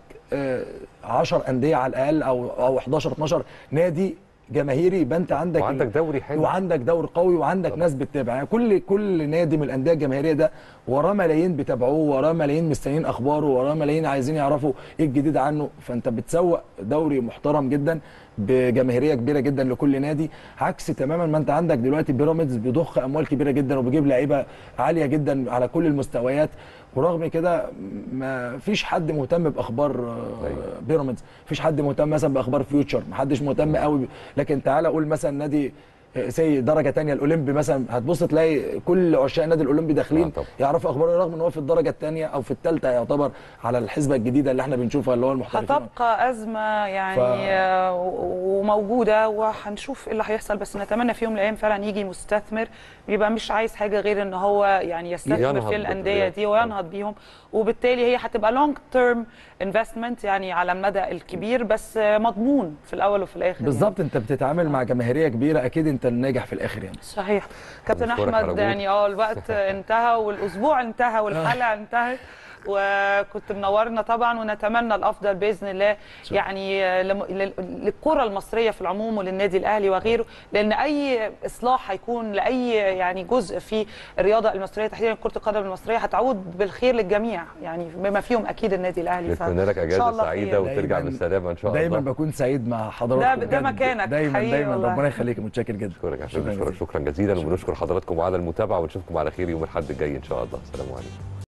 10 انديه على الاقل او او 11 12 نادي جماهيري يبقى انت عندك وعندك دوري حلو. وعندك دوري قوي وعندك ناس بتتابع يعني كل كل نادي من الانديه الجماهيريه ده وراه ملايين بيتابعوه وراه ملايين مستنيين اخباره وراه ملايين عايزين يعرفوا ايه الجديد عنه فانت بتسوق دوري محترم جدا بجماهيريه كبيره جدا لكل نادي عكس تماما ما انت عندك دلوقتي بيراميدز بيضخ اموال كبيره جدا وبيجيب لعيبه عاليه جدا على كل المستويات ورغم كده ما فيش حد مهتم باخبار آه، بيراميدز فيش حد مهتم مثلا باخبار فيوتشر ما حدش مهتم قوي ب- لكن تعال قول مثلا نادي سي درجه تانية الاولمبي مثلا هتبص تلاقي كل عشاق النادي الاولمبي داخلين يعرفوا اخباره رغم ان هو في الدرجه الثانيه او في الثالثه يعتبر على الحسبه الجديده اللي احنا بنشوفها اللي هو المحترفين هتبقى أزمة يعني ف- آه، و- وموجودة وهنشوف ايه اللي هيحصل بس نتمنى في يوم من الأيام فعلا يجي مستثمر يبقى مش عايز حاجة غير ان هو يعني يستثمر ينهض في الأندية بالرياضة. دي وينهض بيهم وبالتالي هي هتبقى لونج تيرم انفستمنت يعني على المدى الكبير بس آه، مضمون في الأول وفي الآخر بالظبط انت بتتعامل مع جماهيريه كبيره اكيد انت الناجح في الاخر يعني صحيح كابتن بنشكرك على احمد وجودك. يعني اه الوقت انتهى والاسبوع انتهى والحلقه انتهت وكنت منورنا طبعا ونتمنى الافضل باذن الله يعني لم- لل- للكره المصريه في العموم وللنادي الاهلي وغيره لان اي اصلاح هيكون لاي يعني جزء في الرياضه المصريه تحديدا كره القدم المصريه هتعود بالخير للجميع يعني بما فيهم اكيد النادي الاهلي ف- نتمنى لك إن شاء اجازه الله سعيده خير. وترجع دايماً- بالسلامه ان شاء الله دايما بكون سعيد مع حضراتكم ده- ده بجد. مكانك، دايما حقيقي دايما والله. ربنا يخليك متشكر جدا شكرا شكرا شكرا جزيلا وبنشكر حضراتكم على المتابعه ونشوفكم على خير يوم الاحد الجاي ان شاء الله السلام عليكم